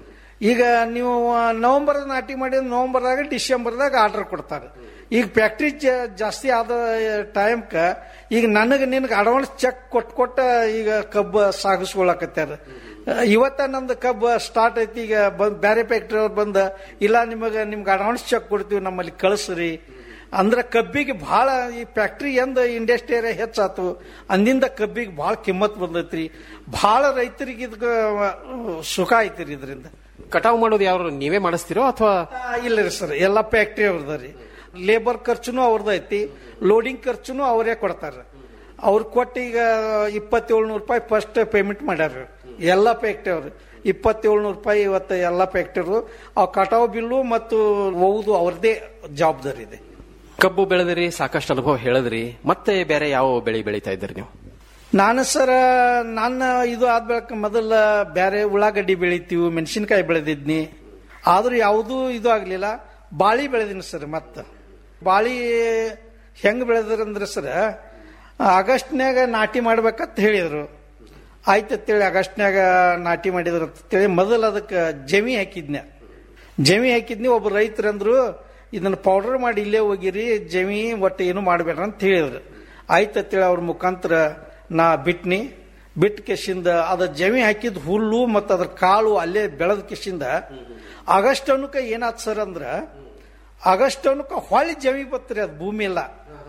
ಈಗ ನೀವು ನವೆಂಬರ್ ನಾಟಿ ಮಾಡಿದ್ರೆ ನವೆಂಬರ್ದಾಗ ಡಿಸೆಂಬರ್ದಾಗ ಆರ್ಡರ್ ಕೊಡ್ತಾರೆ ಈಗ ಫ್ಯಾಕ್ಟ್ರಿ ಜಾಸ್ತಿ ಆದ ಟೈಮ್ಕ ಈಗ ನನಗೆ ನಿನಗೆ ಅಡ್ವಾನ್ಸ್ ಚೆಕ್ ಕೊಟ್ಟು ಕೊಟ್ಟ ಈಗ ಕಬ್ಬು ಸಾಗಿಸ್ಕೊಳಕತ್ಯಾರ ಇವತ್ತ ನಮ್ದು ಕಬ್ಬು ಸ್ಟಾರ್ಟ್ ಐತಿ ಈಗ ಬಂದ್ ಬೇರೆ ಫ್ಯಾಕ್ಟ್ರಿ ಅವ್ರು ಬಂದ ಇಲ್ಲ ನಿಮಗೆ ನಿಮ್ಗೆ ಅಡ್ವಾನ್ಸ್ ಚೆಕ್ ಕೊಡ್ತೀವಿ ನಮ್ಮಲ್ಲಿ ಕಳಿಸ್ರಿ ಅಂದ್ರೆ ಕಬ್ಬಿಗೆ ಬಹಳ ಈ ಫ್ಯಾಕ್ಟ್ರಿ ಎಂದ ಇಂಡಸ್ಟ್ರಿ ಏರಿಯಾ ಹೆಚ್ಚಾತು ಅಂದಿಂದ ಕಬ್ಬಿಗೆ ಬಹಳ ಕಿಮ್ಮತ್ ಬಂದೈತ್ರಿ ಬಹಳ ರೈತರಿಗೆ ಇದಕ್ಕೆ ಸುಖ ಐತ್ರಿ ಇದರಿಂದ ಕಟಾವು ಮಾಡೋದು ಯಾರು ನೀವೇ ಮಾಡಿಸ್ತೀರೋ ಅಥವಾ ಇಲ್ಲ ರೀ ಸರ್ ಎಲ್ಲ ಫ್ಯಾಕ್ಟ್ರಿ ಅವ್ರದ ರೀ ಲೇಬರ್ ಖರ್ಚುನು ಅವ್ರದ್ದು ಐತಿ ಲೋಡಿಂಗ್ ಖರ್ಚುನು ಅವರೇ ಕೊಡ್ತಾರ ಅವ್ರು ಕೊಟ್ಟು ಈಗ ಇಪ್ಪತ್ತೇಳ್ನೂರು ರೂಪಾಯಿ ಫಸ್ಟ್ ಪೇಮೆಂಟ್ ಮಾಡ್ಯಾರ ಎಲ್ಲ ಫ್ಯಾಕ್ಟ್ರಿ ಅವ್ರು ಇಪ್ಪತ್ತೇಳ್ನೂರು ರೂಪಾಯಿ ಇವತ್ತು ಎಲ್ಲ ಫ್ಯಾಕ್ಟ್ರಿ ಆ ಕಟಾವು ಬಿಲ್ಲು ಮತ್ತು ಒವುದು ಅವ್ರದೇ ಜವಾಬ್ದಾರಿ ಇದೆ ಕಬ್ಬು ಬೆಳೆದಿರಿ ಸಾಕಷ್ಟು ಅನುಭವ ಹೇಳಿದ್ರಿ ಮತ್ತೆ ಬೇರೆ ಯಾವ ಬೆಳೆ ಬೆಳೀತಾ ಇದ್ದೀರಿ ನೀವು ನಾನು ಸರ ನನ್ನ ಇದು ಆದ ಬಳಿಕ ಮೊದಲ ಬೇರೆ ಉಳ್ಳಾಗಡ್ಡಿ ಬೆಳಿತೀವಿ ಮೆಣಸಿನಕಾಯಿ ಬೆಳೆದಿದ್ನಿ ಆದ್ರೂ ಯಾವುದೂ ಇದು ಆಗ್ಲಿಲ್ಲ ಬಾಳಿ ಬೆಳೆದಿನಿ ಸರ್ ಮತ್ತ ಬಾಳಿ ಹೆಂಗ್ ಬೆಳೆದ್ರಂದ್ರೆ ಸರ್ ಆಗಸ್ಟ್ನ್ಯಾಗ ನಾಟಿ ಮಾಡ್ಬೇಕಂತ ಹೇಳಿದ್ರು ಆಯ್ತು ಅಂತೇಳಿ ಆಗಸ್ಟ್ನ್ಯಾಗ ನಾಟಿ ಮಾಡಿದ್ರು ಅಂತೇಳಿ ಮೊದಲು ಅದಕ್ಕೆ ಜಮಿ ಹಾಕಿದ್ನೆ ಜಮಿ ಹಾಕಿದ್ನಿ ಒಬ್ಬ ರೈತರಂದ್ರು ಇದನ್ನ ಪೌಡರ್ ಮಾಡಿ ಇಲ್ಲೇ ಹೋಗಿರಿ ಜಮಿ ಒಟ್ಟು ಏನು ಮಾಡಬೇಡ್ರ ಅಂತ ಹೇಳಿದ್ರು ಆಯ್ತು ಅಂತೇಳಿ ಅವ್ರ ಮುಖಾಂತರ ನಾ ಬಿಟ್ನಿ ಬಿಟ್ಟ ಕೆಶಿಂದ ಅದ ಜಮಿ ಹಾಕಿದ ಹುಲ್ಲು ಮತ್ತು ಅದ್ರ ಕಾಳು ಅಲ್ಲೇ ಬೆಳೆದ ಕೆಶಿಂದ ಆಗಸ್ಟ್ ಅನ್ನಕ ಏನಾತ್ ಸರ್ ಅಂದ್ರ ಆಗಸ್ಟ್ ಅನ್ನಕ ಹೊಳ್ಳಿ ಜಮಿ ಬತ್ರಿ ಅದು ಭೂಮಿ ಎಲ್ಲ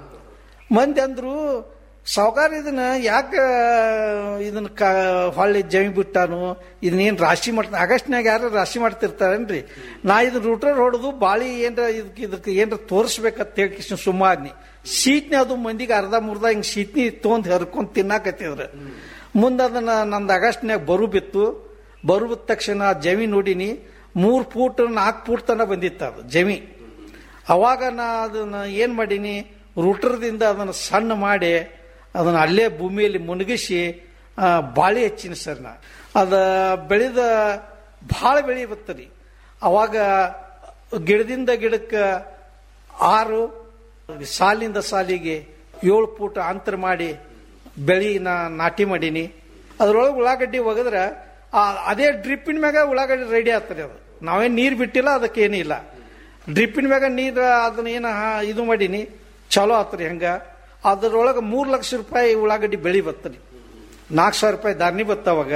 ಮಂದಿ ಅಂದ್ರು ಸಾವುಕಾರ ಇದನ್ನ ಯಾಕೆ ಇದನ್ನ ಕ ಹೊಳ್ಳಿ ಜಮಿ ಬಿಟ್ಟಾನು ಇದನ್ನೇನು ರಾಶಿ ಮಾಡ್ತಾನೆ ಆಗಸ್ಟ್ನಾಗ ಯಾರು ರಾಶಿ ಮಾಡ್ತಿರ್ತಾರೇನ್ರಿ ನಾ ಇದನ್ನ ರೂಟರ್ ಹೊಡೆದು ಬಾಳಿ ಏನ್ರ ಇದಕ್ಕೆ ಇದಕ್ಕೆ ಏನ್ರ ತೋರಿಸ್ಬೇಕಂತ ಹೇಳಿ ಕಿಶನ್ ಸುಮ್ಮಾದ್ನಿ ಸೀಟ್ನಿ ಅದು ಮಂದಿಗೆ ಅರ್ಧ ಮುರ್ಧ ಹಿಂಗ್ ಸೀಟ್ನಿ ತೊಗೊಂಡ್ ಹರ್ಕೊಂಡ್ ತಿನ್ನಾಕತ್ತಿದ್ರ ಮುಂದೆ ಅದನ್ನ ನಂದು ಆಗಸ್ಟ್ನ್ಯಾಗ ಬರು ಬಿತ್ತು ಬರು ಬಿದ್ದ ತಕ್ಷಣ ಆ ಜಮಿ ನೋಡಿನಿ ಮೂರ್ ಫೂಟ್ ನಾಲ್ಕು ಫೂಟ್ ತನ ಬಂದಿತ್ತು ಅದು ಜಮಿ ಅವಾಗ ನಾ ಅದನ್ನ ಏನ್ ಮಾಡೀನಿ ರೂಟರ್ದಿಂದ ಅದನ್ನ ಸಣ್ಣ ಮಾಡಿ ಅದನ್ನ ಅಲ್ಲೇ ಭೂಮಿಯಲ್ಲಿ ಮುಣಗಿಸಿ ಆ, ಬಾಳಿ ಹಚ್ಚಿನ ಸರ್ ನಾ ಅದ ಬೆಳೆದ ಭಾಳ ಬೆಳಿ ಬರ್ತರಿ ಅವಾಗ ಗಿಡದಿಂದ ಗಿಡಕ್ಕೆ ಆರು ಸಾಲಿಂದ ಸಾಲಿಗೆ ಏಳು ಫೂಟ್ ಅಂತರ ಮಾಡಿ ಬೆಳಿ ನಾ ನಾಟಿ ಮಾಡೀನಿ ಅದ್ರೊಳಗೆ ಉಳ್ಳಾಗಡ್ಡಿ ಒಗದ್ರ ಆ ಅದೇ ಡ್ರಿಪ್ಪಿನ ಮ್ಯಾಗ ಉಳ್ಳಾಗಡ್ಡಿ ರೆಡಿ ಆಗ್ತದೆ ಅದು ನಾವೇನ್ ನೀರು ಬಿಟ್ಟಿಲ್ಲ ಅದಕ್ಕೆ ಏನಿಲ್ಲ ಡ್ರಿಪ್ಪಿನ ಮ್ಯಾಗ ನೀರು ಅದನ್ನ ಏನ ಹಾ- ಇದು ಮಾಡೀನಿ ಚಲೋ ಆತ್ರಿ ಹಂಗ ಅದ್ರೊಳಗೆ ಮೂರು ಲಕ್ಷ ರೂಪಾಯಿ ಉಳ್ಳಾಗಡ್ಡಿ ಬೆಳಿ ಬರ್ತರಿ ನಾಲ್ಕು ಸಾವಿರ ರೂಪಾಯಿ ಧಾರಣಿ ಬತ್ತಾವಾಗ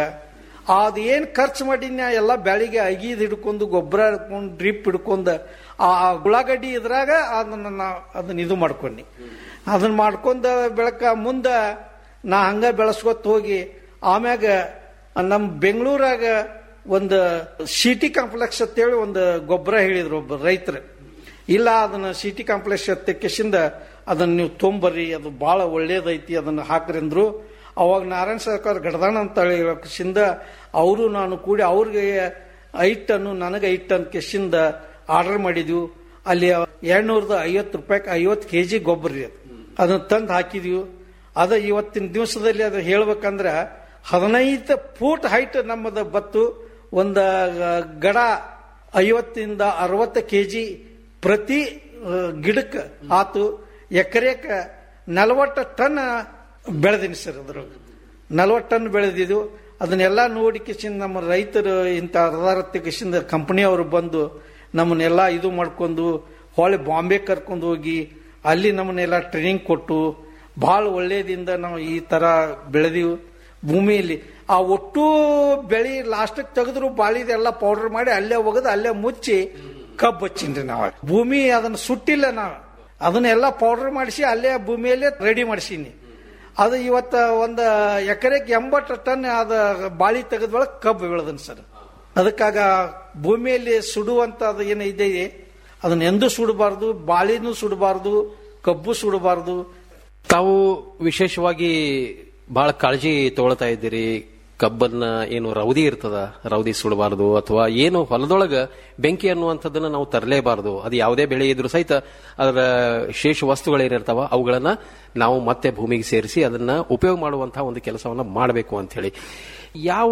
ಅದು ಏನು ಖರ್ಚು ಮಾಡೀನಿ ಎಲ್ಲ ಬೆಳಿಗ್ಗೆ ಅಗೀದ್ ಹಿಡ್ಕೊಂಡು ಗೊಬ್ಬರ ಹಿಡ್ಕೊಂಡು ಡ್ರಿಪ್ ಹಿಡ್ಕೊಂಡು ಆ ಉಳ್ಳಾಗಡ್ಡಿ ಇದ್ರಾಗ ಅದನ್ನ ನಾ ಅದನ್ನ ಇದು ಮಾಡ್ಕೊಂಡಿ ಅದನ್ನ ಮಾಡ್ಕೊಂಡ ಬೆಳಕ ಮುಂದ ನಾ ಹಂಗ ಬೆಳೆಸ್ಕೊತ ಹೋಗಿ ಆಮ್ಯಾಗ ನಮ್ಮ ಬೆಂಗಳೂರಾಗ ಒಂದು ಸಿಟಿ ಕಾಂಪ್ಲೆಕ್ಸ್ ಅಂತೇಳಿ ಒಂದು ಗೊಬ್ಬರ ಹೇಳಿದ್ರು ಒಬ್ಬ ರೈತರು ಇಲ್ಲ ಅದನ್ನ ಸಿಟಿ ಕಾಂಪ್ಲೆಕ್ಸ್ ತೆಕ್ಕಿಸಿಂದ ಅದನ್ನ ನೀವು ತೊಂಬರ್ರಿ ಅದು ಬಹಳ ಒಳ್ಳೇದೈತಿ ಅದನ್ನ ಹಾಕ್ರಿ ಅಂದ್ರು ಅವಾಗ ನಾರಾಯಣ ಸರ್ಕಾರ ಗಡದಾಣ ಅಂತ ಹೇಳಿಸಿಂದ ಅವರು ನಾನು ಕೂಡಿ ಅವ್ರಿಗೆ ಐದು ಟನ್ನು ನನಗೆ ಐದು ಟನ್ ಕೆಸಿಂದ ಆರ್ಡರ್ ಮಾಡಿದ್ವು ಅಲ್ಲಿ ಎರಡ್ನೂರದ ಐವತ್ತು ರೂಪಾಯಿ ಐವತ್ತು ಕೆ ಜಿ ಗೊಬ್ಬರ ರೀ ಅದು ಅದನ್ನ ತಂದು ಹಾಕಿದ್ವಿ ಅದ ಇವತ್ತಿನ ದಿವಸದಲ್ಲಿ ಅದು ಹೇಳ್ಬೇಕಂದ್ರ ಹದಿನೈದು ಫೂಟ್ ಹೈಟ್ ನಮ್ಮದು ಬತ್ತು ಒಂದು ಗಡ ಐವತ್ತಿಂದ ಅರವತ್ತು ಕೆ ಜಿ ಪ್ರತಿ ಗಿಡಕ್ಕೆ ಆತು ಎಕರೆಕ ನಲವತ್ತು ಟನ್ ಬೆಳೆದೀನಿ ಸರ್ ಅದ್ರ ನಲವತ್ತು ಟನ್ ಬೆಳೆದಿದ್ದು ಅದನ್ನೆಲ್ಲ ನೋಡಿ ಕಿಶಿಂದ ನಮ್ಮ ರೈತರು ಇಂಥ ಅರ್ಧಾರತ್ತಿ ಕಿಶಿಂದ ಕಂಪನಿಯವರು ಬಂದು ನಮ್ಮನ್ನೆಲ್ಲ ಇದು ಮಾಡ್ಕೊಂಡು ಹೊಳೆ ಬಾಂಬೆ ಕರ್ಕೊಂಡು ಹೋಗಿ ಅಲ್ಲಿ ನಮ್ಮನ್ನೆಲ್ಲ ಟ್ರೈನಿಂಗ್ ಕೊಟ್ಟು ಭಾಳ ಒಳ್ಳೇದಿಂದ ನಾವು ಈ ತರ ಬೆಳೆದೀವಿ ಭೂಮಿಯಲ್ಲಿ ಆ ಒಟ್ಟು ಬೆಳಿ ಲಾಸ್ಟಿಗೆ ತೆಗೆದ್ರು ಬಾಳಿದೆಲ್ಲ ಪೌಡರ್ ಮಾಡಿ ಅಲ್ಲೇ ಒಗದು ಅಲ್ಲೇ ಮುಚ್ಚಿ ಕಬ್ಬು ಹಚ್ಚಿನ್ರಿ ನಾವು ಭೂಮಿ ಅದನ್ನ ಸುಟ್ಟಿಲ್ಲ ನಾವು ಅದನ್ನೆಲ್ಲ ಪೌಡರ್ ಮಾಡಿಸಿ ಅಲ್ಲೇ ಭೂಮಿಯಲ್ಲೇ ರೆಡಿ ಮಾಡಿಸೀನಿ ಅದು ಇವತ್ತ ಒಂದು ಎಕರೆಗೆ ಎಂಬತ್ತು ಟನ್ ಅದ ಬಾಳಿ ತೆಗೆದ್ರೊಳಗೆ ಕಬ್ಬು ಬೆಳೆದನ್ ಸರ್ ಅದಕ್ಕಾಗ ಭೂಮಿಯಲ್ಲಿ ಸುಡುವಂತ ಅದು ಏನು ಇದೆ ಅದನ್ನ ಎಂದೂ ಸುಡಬಾರ್ದು ಬಾಳಿನೂ ಸುಡಬಾರ್ದು ಕಬ್ಬು ಸುಡಬಾರ್ದು ತಾವು ವಿಶೇಷವಾಗಿ ಬಹಳ ಕಾಳಜಿ ತಗೊಳ್ತಾ ಇದ್ದೀರಿ ಕಬ್ಬನ್ನ ಏನು ರೌದಿ ಇರ್ತದ ರೌದಿ ಸುಡಬಾರದು ಅಥವಾ ಏನು ಹೊಲದೊಳಗ ಬೆಂಕಿ ಅನ್ನುವಂಥದ್ದನ್ನ ನಾವು ತರಲೇಬಾರದು ಅದು ಯಾವುದೇ ಬೆಳೆ ಇದ್ರೂ ಸಹಿತ ಅದರ ಶೇಷ ವಸ್ತುಗಳೇನಿರ್ತಾವ ಅವುಗಳನ್ನ ನಾವು ಮತ್ತೆ ಭೂಮಿಗೆ ಸೇರಿಸಿ ಅದನ್ನ ಉಪಯೋಗ ಮಾಡುವಂತಹ ಒಂದು ಕೆಲಸವನ್ನ ಮಾಡಬೇಕು ಅಂತ ಹೇಳಿ ಯಾವ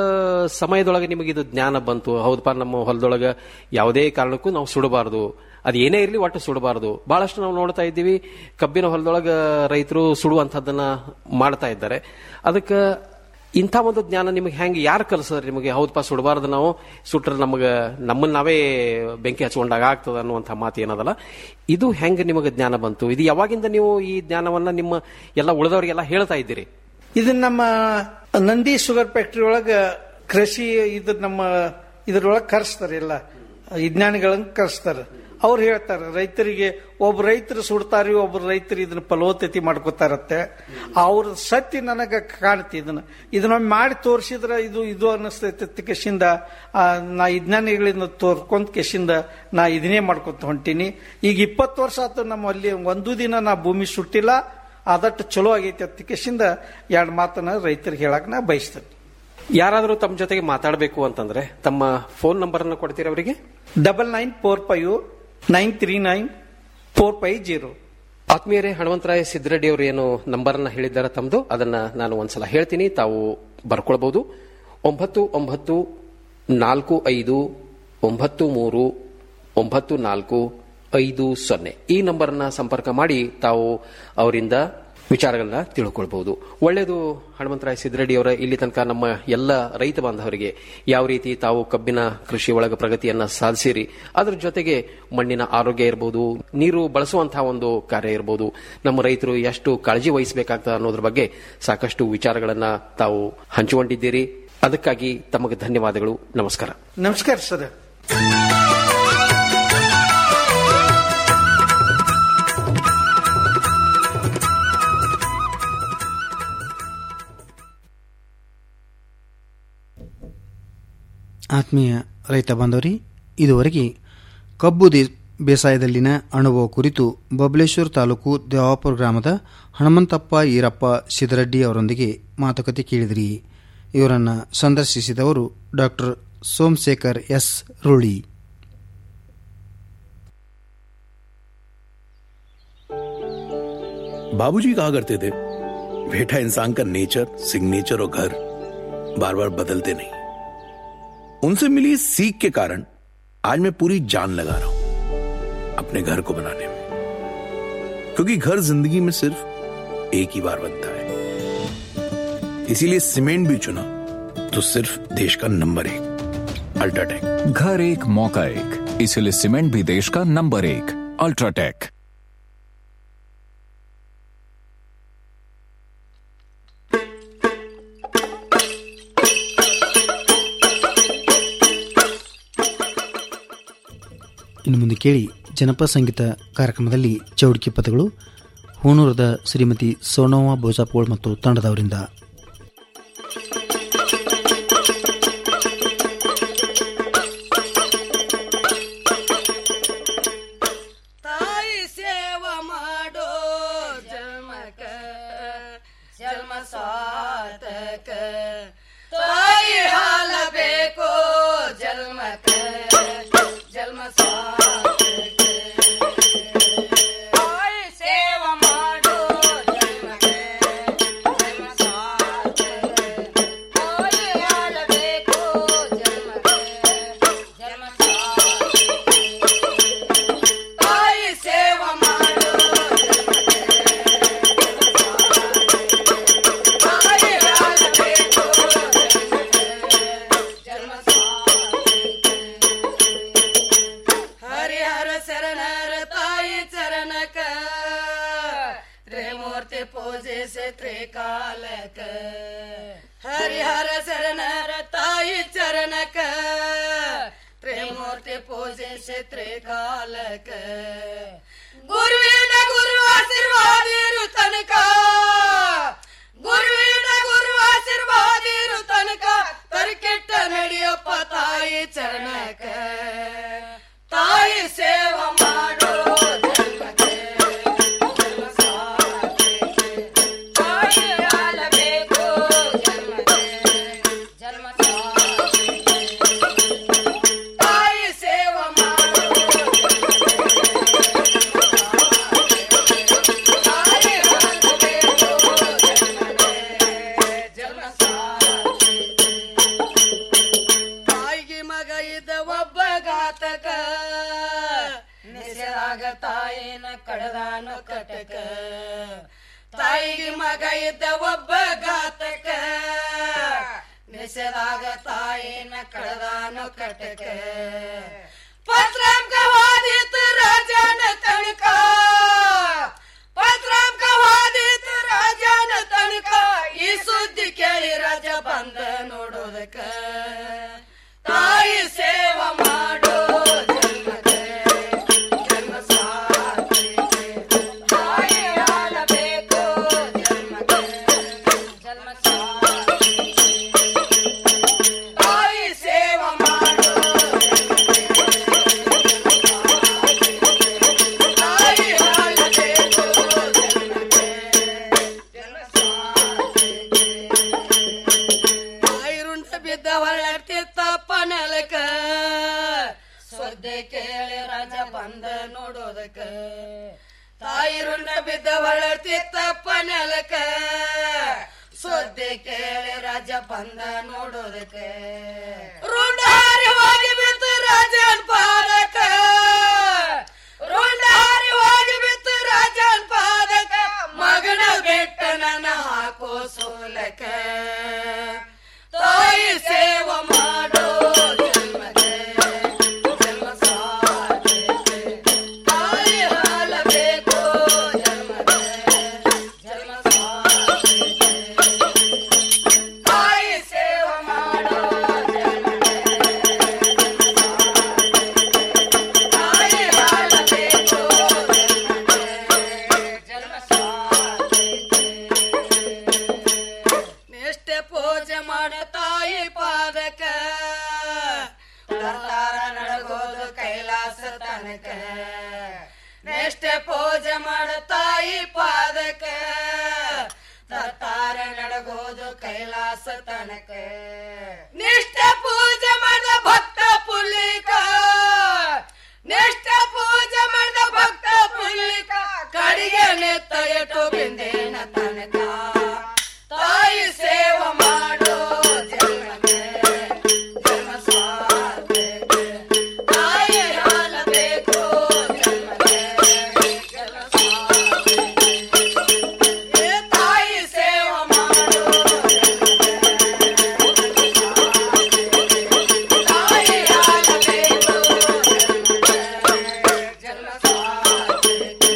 ಸಮಯದೊಳಗೆ ನಿಮಗೆ ಇದು ಜ್ಞಾನ ಬಂತು ಹೌದಪ್ಪ ನಮ್ಮ ಹೊಲದೊಳಗ ಯಾವುದೇ ಕಾರಣಕ್ಕೂ ನಾವು ಸುಡಬಾರದು ಅದು ಏನೇ ಇರಲಿ ಒಟ್ಟು ಸುಡಬಾರದು ಬಹಳಷ್ಟು ನಾವು ನೋಡ್ತಾ ಇದ್ದೀವಿ ಕಬ್ಬಿನ ಹೊಲದೊಳಗ ರೈತರು ಸುಡುವಂಥದ್ದನ್ನ ಮಾಡ್ತಾ ಇದ್ದಾರೆ ಅದಕ್ಕೆ ಇಂಥ ಒಂದು ಜ್ಞಾನ ನಿಮಗೆ ಹೆಂಗೆ ಯಾರು ಕಲಿಸಿದ್ರಿ ನಿಮಗೆ ಹೌದಪ್ಪ ಸುಡಬಾರ್ದು ನಾವು ಸುಟ್ರೆ ನಮಗೆ ನಮ್ಮನ್ನ ನಾವೇ ಬೆಂಕಿ ಹಚ್ಕೊಂಡಾಗ ಆಗ್ತದ ಅನ್ನುವಂಥ ಮಾತು ಏನದಲ್ಲ ಇದು ಹೆಂಗೆ ನಿಮಗೆ ಜ್ಞಾನ ಬಂತು ಇದು ಯಾವಾಗಿಂದ ನೀವು ಈ ಜ್ಞಾನವನ್ನ ನಿಮ್ಮ ಎಲ್ಲ ಉಳಿದವರಿಗೆಲ್ಲ ಹೇಳ್ತಾ ಇದ್ದೀರಿ ಇದು ನಮ್ಮ ನಂದಿ ಶುಗರ್ ಫ್ಯಾಕ್ಟರಿ ಒಳಗ ಕೃಷಿ ಇದು ನಮ್ಮ ಇದ್ರೊಳಗೆ ಕರೆಸ್ತಾರೆ ಎಲ್ಲ ವಿಜ್ಞಾನಿಗಳನ್ನ ಕರೆಸ್ತಾರೆ ಅವ್ರು ಹೇಳ್ತಾರೆ ರೈತರಿಗೆ ಒಬ್ಬ ರೈತರು ಸುಡ್ತಾರಿ ಒಬ್ಬ ರೈತರು ಇದನ್ನ ಫಲವತ್ತತೆ ಮಾಡ್ಕೋತಾರತ್ತೆ ಅವ್ರ ಸತ್ಯ ನನಗೆ ಕಾಣ್ತಿ ಇದನ್ನ ಇದನ್ನೊಮ್ಮೆ ಮಾಡಿ ತೋರಿಸಿದ್ರೆ ಇದು ಇದು ಅನ್ನಿಸ್ತೈತೆ ಕೆಶಿಂದ ಆ, ನಾ ವಿಜ್ಞಾನಿಗಳಿಂದ ತೋರ್ಕೊಂತ ಕೆಶಿಂದ ನಾ ಇದನ್ನೇ ಮಾಡ್ಕೊತ ಹೊಂಟೀನಿ ಈಗ ಇಪ್ಪತ್ತು ವರ್ಷ ಆತು ನಮ್ಮ ಅಲ್ಲಿ ಒಂದು ದಿನ ನಾ ಭೂಮಿ ಸುಟ್ಟಿಲ್ಲ ಆದಷ್ಟು ಚಲೋ ಆಗೈತಿ ಅಂತ ಕೆಶಿಂದ ಎರಡು ಮಾತನ್ನ ರೈತರಿಗೆ ಹೇಳಕ್ ನಾ ಬಯಸ್ತೇನೆ ಯಾರಾದರೂ ತಮ್ಮ ಜೊತೆಗೆ ಮಾತಾಡಬೇಕು ಅಂತಂದ್ರೆ ತಮ್ಮ ಫೋನ್ ನಂಬರ್ ಅನ್ನು ಕೊಡ್ತೀರಾ ಅವರಿಗೆ double nine four five nine three nine four five zero ಆತ್ಮೀಯರೇ ಹನುಮಂತರಾಯ ಸಿದ್ದರೆಡ್ಡಿ ಅವರು ಏನು ನಂಬರ್ ಅನ್ನ ಹೇಳಿದ್ದಾರೆ ತಮ್ಮದು ಅದನ್ನ ನಾನು ಒಂದ್ಸಲ ಹೇಳ್ತೀನಿ ತಾವು ಬರ್ಕೊಳ್ಬಹುದು ಒಂಬತ್ತು ಒಂಬತ್ತು ನಾಲ್ಕು ಐದು ಒಂಬತ್ತು ಮೂರು ಒಂಬತ್ತು ನಾಲ್ಕು ಐದು ಸೊನ್ನೆ ಈ ನಂಬರ್ನ ಸಂಪರ್ಕ ಮಾಡಿ ತಾವು ಅವರಿಂದ ವಿಚಾರಗಳನ್ನ ತಿಳ್ಕೊಳ್ಬಹುದು ಒಳ್ಳೆಯದು ಹನುಮಂತರಾಯ ಸಿದ್ದರೆಡ್ಡಿ ಅವರ ಇಲ್ಲಿ ತನಕ ನಮ್ಮ ಎಲ್ಲ ರೈತ ಬಾಂಧವರಿಗೆ ಯಾವ ರೀತಿ ತಾವು ಕಬ್ಬಿನ ಕೃಷಿ ಒಳಗ ಪ್ರಗತಿಯನ್ನ ಸಾಧಿಸಿರಿ ಅದ್ರ ಜೊತೆಗೆ ಮಣ್ಣಿನ ಆರೋಗ್ಯ ಇರಬಹುದು ನೀರು ಬಳಸುವಂತಹ ಒಂದು ಕಾರ್ಯ ಇರಬಹುದು ನಮ್ಮ ರೈತರು ಎಷ್ಟು ಕಾಳಜಿ ವಹಿಸಬೇಕಾಗ್ತದೆ ಅನ್ನೋದ್ರ ಬಗ್ಗೆ ಸಾಕಷ್ಟು ವಿಚಾರಗಳನ್ನ ತಾವು ಹಂಚಿಕೊಂಡಿದ್ದೀರಿ ಅದಕ್ಕಾಗಿ ತಮಗೆ ಧನ್ಯವಾದಗಳು ನಮಸ್ಕಾರ ನಮಸ್ಕಾರ ಸರ್ ಆತ್ಮೀಯ ರೈತ ಬಾಂಧವರಿ ಇದುವರೆಗೆ ಕಬ್ಬು ದೇ- ಬೇಸಾಯದಲ್ಲಿನ ಅನುಭವ ಕುರಿತು ಬಬಲೇಶ್ವರ ತಾಲೂಕು ದೇವಾಪುರ ಗ್ರಾಮದ ಹನುಮಂತಪ್ಪ ಈರಪ್ಪ ಸಿದ್ದರೆಡ್ಡಿ ಅವರೊಂದಿಗೆ ಮಾತುಕತೆ ಕೇಳಿದಿರಿ ಇವರನ್ನು ಸಂದರ್ಶಿಸಿದವರು ಡಾಕ್ಟರ್ ಸೋಮಶೇಖರ್ ಎಸ್ ರೂಳಿ बाबूजी कहा करते थे बेटा इंसान का नेचर सिग्नेचर और घर बार बार बदलते नहीं उनसे मिली इस सीख के कारण आज मैं पूरी जान लगा रहा हूं अपने घर को बनाने में क्योंकि घर जिंदगी में सिर्फ एक ही बार बनता है इसीलिए सीमेंट भी चुना तो सिर्फ देश का नंबर एक अल्ट्राटेक घर एक मौका एक इसलिए सीमेंट भी देश का नंबर एक अल्ट्राटेक ಇನ್ನು ಮುಂದೆ ಕೇಳಿ ಜನಪದ ಸಂಗೀತ ಕಾರ್ಯಕ್ರಮದಲ್ಲಿ ಚೌಡಿಕೆ ಪದಗಳು ಹೂಣೂರದ ಶ್ರೀಮತಿ ಸೋನೋವಾ ಬೋಜಾಪೋಳ್ ಮತ್ತು ತಂಡದವರಿಂದ ತಾಯಿ ಸೇವ ಮಾಡೋ ಜನ್ಮಕ ಜನ್ಮ ಸಾರ್ಥಕ ತಾಯಿ ಹಾಲ ಬೇಕೋ ಜನ್ಮಕ ಜನ್ಮ ಸಾರ್ಥಕ ತಾಯಿ ಸೇವ ಮಾಡೋ ಜನ್ಮಕ ಜನ್ಮ ಸಾರ್ಥಕ ತಾಯಿ ಹಾಲ ಬೇಕೋ ಜನ್ಮಕ ಜನ್ಮ ಸಾರ್ಥಕ ತಾಯಿ ಸೇವ ಮಾಡೋ ತಾಯಿ ಆಗಬೇಕು ಜನ್ಮ ಹರಿಹರ ಶರಣರ ತಾಯಿ ಚರಣಕ ತ್ರಿಮೂರ್ತಿ ಪೂಜಿಸಿ ತ್ರಿಕಾಲಕ ಹರಿಹರ ಶರಣರ ತಾಯಿ ಚರಣಕ ತ್ರಿಮೂರ್ತಿ ಪೂಜಿಸಿ ತ್ರಿಕಾಲಕ ಗುರುವಿನ ಗುರು ಆಶೀರ್ವಾದಿರು ತನಕ ಗುರುವಿನ ಗುರು ಆಶೀರ್ವಾದಿರು ತನಕ ತರಿಕೆಟ್ಟ ನಡೆಯಪ್ಪ ತಾಯಿ ಚರಣಕ ತಾಯಿ ಸೇವ ಮಾಡೋ ಜನ್ಮಕ್ಕೆ ಜನ್ಮ ಸಾರ್ಥಕ್ಕೆ. ತಾಯಿ ಆಳಬೇಕು ಜನ್ಮಕ್ಕೆ ಜನ್ಮ ಸಾರ್ಥಕ್ಕೆ. ತಾಯಿ ಸೇವ ಮಾಡೋ ತಾಯಿ ಆಳಬೇಕು ಜನ್ಮಕ್ಕೆ ಜನ್ಮ ಸಾರ್ಥಕ್ಕೆ. ತಾಯಿಗೆ ಮಗ ಇದ್ದ ಒಬ್ಬ ಘಾತಕ ನಿಸರಾಗ ತಾಯಿನ ಕಡದಾನು ಕಟಕ ತಾಯಿಗೆ ಮಗ ಇದ್ದ ಒಬ್ಬ ಘಾತಕ ದೇಶದಾಗ ತಾಯಿನ ಕಡದಾನು ಕಟಕ ಪತ್ರಾಂ ಕವಾದಿತ ರಾಜನ ತನಕ ಪತ್ರಾಂ ಕವಾದಿತ ರಾಜನ ತನಕ ಈ ಸುದ್ದಿ ಕೇಳಿ ರಾಜ ಬಂದ ನೋಡೋದಕ್ಕ ತಾಯಿ ಸೇವ ಮಾಡೋ ಜನ್ಮಕ್ಕೆ ಜನ್ಮ ಸಾರ್ಥಕ್ಕೆ ತಾಯಿ ಆಳಬೇಕು ಜನ್ಮಕ್ಕೆ ಜನ್ಮ ಸಾರ್ಥಕ್ಕೆ ತಾಯಿ ಸೇವ ಮಾಡೋ ತಾಯಿ ಆಳಬೇಕು ಜನ್ಮಕ್ಕೆ ಜನ್ಮ ಸಾರ್ಥಕ್ಕೆ ತಾಯಿರುಂಡ ಬಿದ್ದ ಹೊರಡ್ತಿತ್ತಪ್ಪ ನೆಲಕ ಸದ್ದೆ ಕೇಳಿ ರಾಜ ಬಂದ ನೋಡೋದಕ್ಕ ತಾಯಿರುಂಡ ಬಿದ್ದ ಹೊರಡ್ತಿತ್ತಪ್ಪ ನೆಲಕ ಸದ್ದೆ ಕೇಳಿ ರಾಜ ಬಂದ ನೋಡೋದಕ್ಕ ರುಂಡಾರಿ ಹೋಗಿ ಬಿತ್ತು ರಾಜನ್ ಪಾದಕ ರುಂಡಾರಿ ಹೋಗಿ ಬಿತ್ತು ರಾಜನ್ ಪಾದಕ ಮಗನ ಬೆಟ್ಟ ನನ್ನ ಹಾಕೋ ಸೋಲಕ ತಾಯಿ ಸೇವ ಮಾಡೋ ಜನ್ಮಕ್ಕೆ ಜನ್ಮ ಸಾರ್ಥಕ್ಕೆ ತಾಯಿ ಹಾಲಬೇಕು ಜನ್ಮಕ್ಕೆ ಜನ್ಮ ಸಾರ್ಥಕ್ಕೆ ತಾಯಿ ಸೇವ ಮಾಡೋ ಜನ್ಮಕ್ಕೆ ತಾಯಿ ಹಾಲಬೇಕು ಜನ್ಮಕ್ಕೆ ಜನ್ಮ ಸಾರ್ಥಕ್ಕೆ ನಿಷ್ಠೆ ಪೂಜೆ ಮಾಡ ತಾಯಿ ಪಾದಕ ತರ್ತಾರ ನಡಗೋದು ಕೈಲಾಸ ತನಕ ನಿಷ್ಠೆ ಪೂಜೆ ಮಾಡ ತಾಯಿ ಪಾದಕ ತರ್ತಾರ ನಡಗೋದು ಕೈಲಾಸ ತನಕ ನಿಷ್ಠೆ ಪೂಜೆ ಮಾಡಿದ ಭಕ್ತ ಪುಲ್ಲಿಕ ನಿಷ್ಠೆ ಪೂಜೆ ಮಾಡಿದ ಭಕ್ತ ಪುಲ್ಲಿಕ ಕಡಿಗೆ ನೆತ್ತ ಎಟು ಬಿಂದೇನ ತನಕ ತಾಯಿ ಸೇವ ಮಾಡೋ ಜನ್ಮಕ್ಕೆ ಜನ್ಮ ಸಾರ್ಥಕ್ಕೆ ತಾಯಿ ಹಾಲಬೇಕು ಜನ್ಮಕ್ಕೆ ಜನ್ಮ ಸಾರ್ಥಕ್ಕೆ ಏ ತಾಯಿ ಸೇವ ಮಾಡೋ ತಾಯಿ ಹಾಲಬೇಕು ಜನ್ಮಕ್ಕೆ ಜನ್ಮ ಸಾರ್ಥಕ್ಕೆ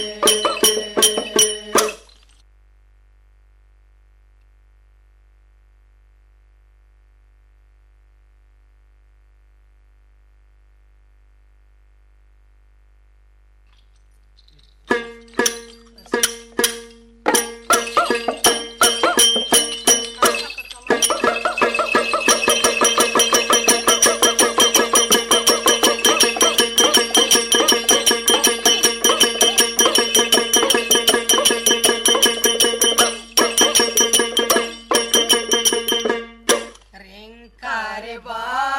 ರಿಂಕಾರಿ ಬಾ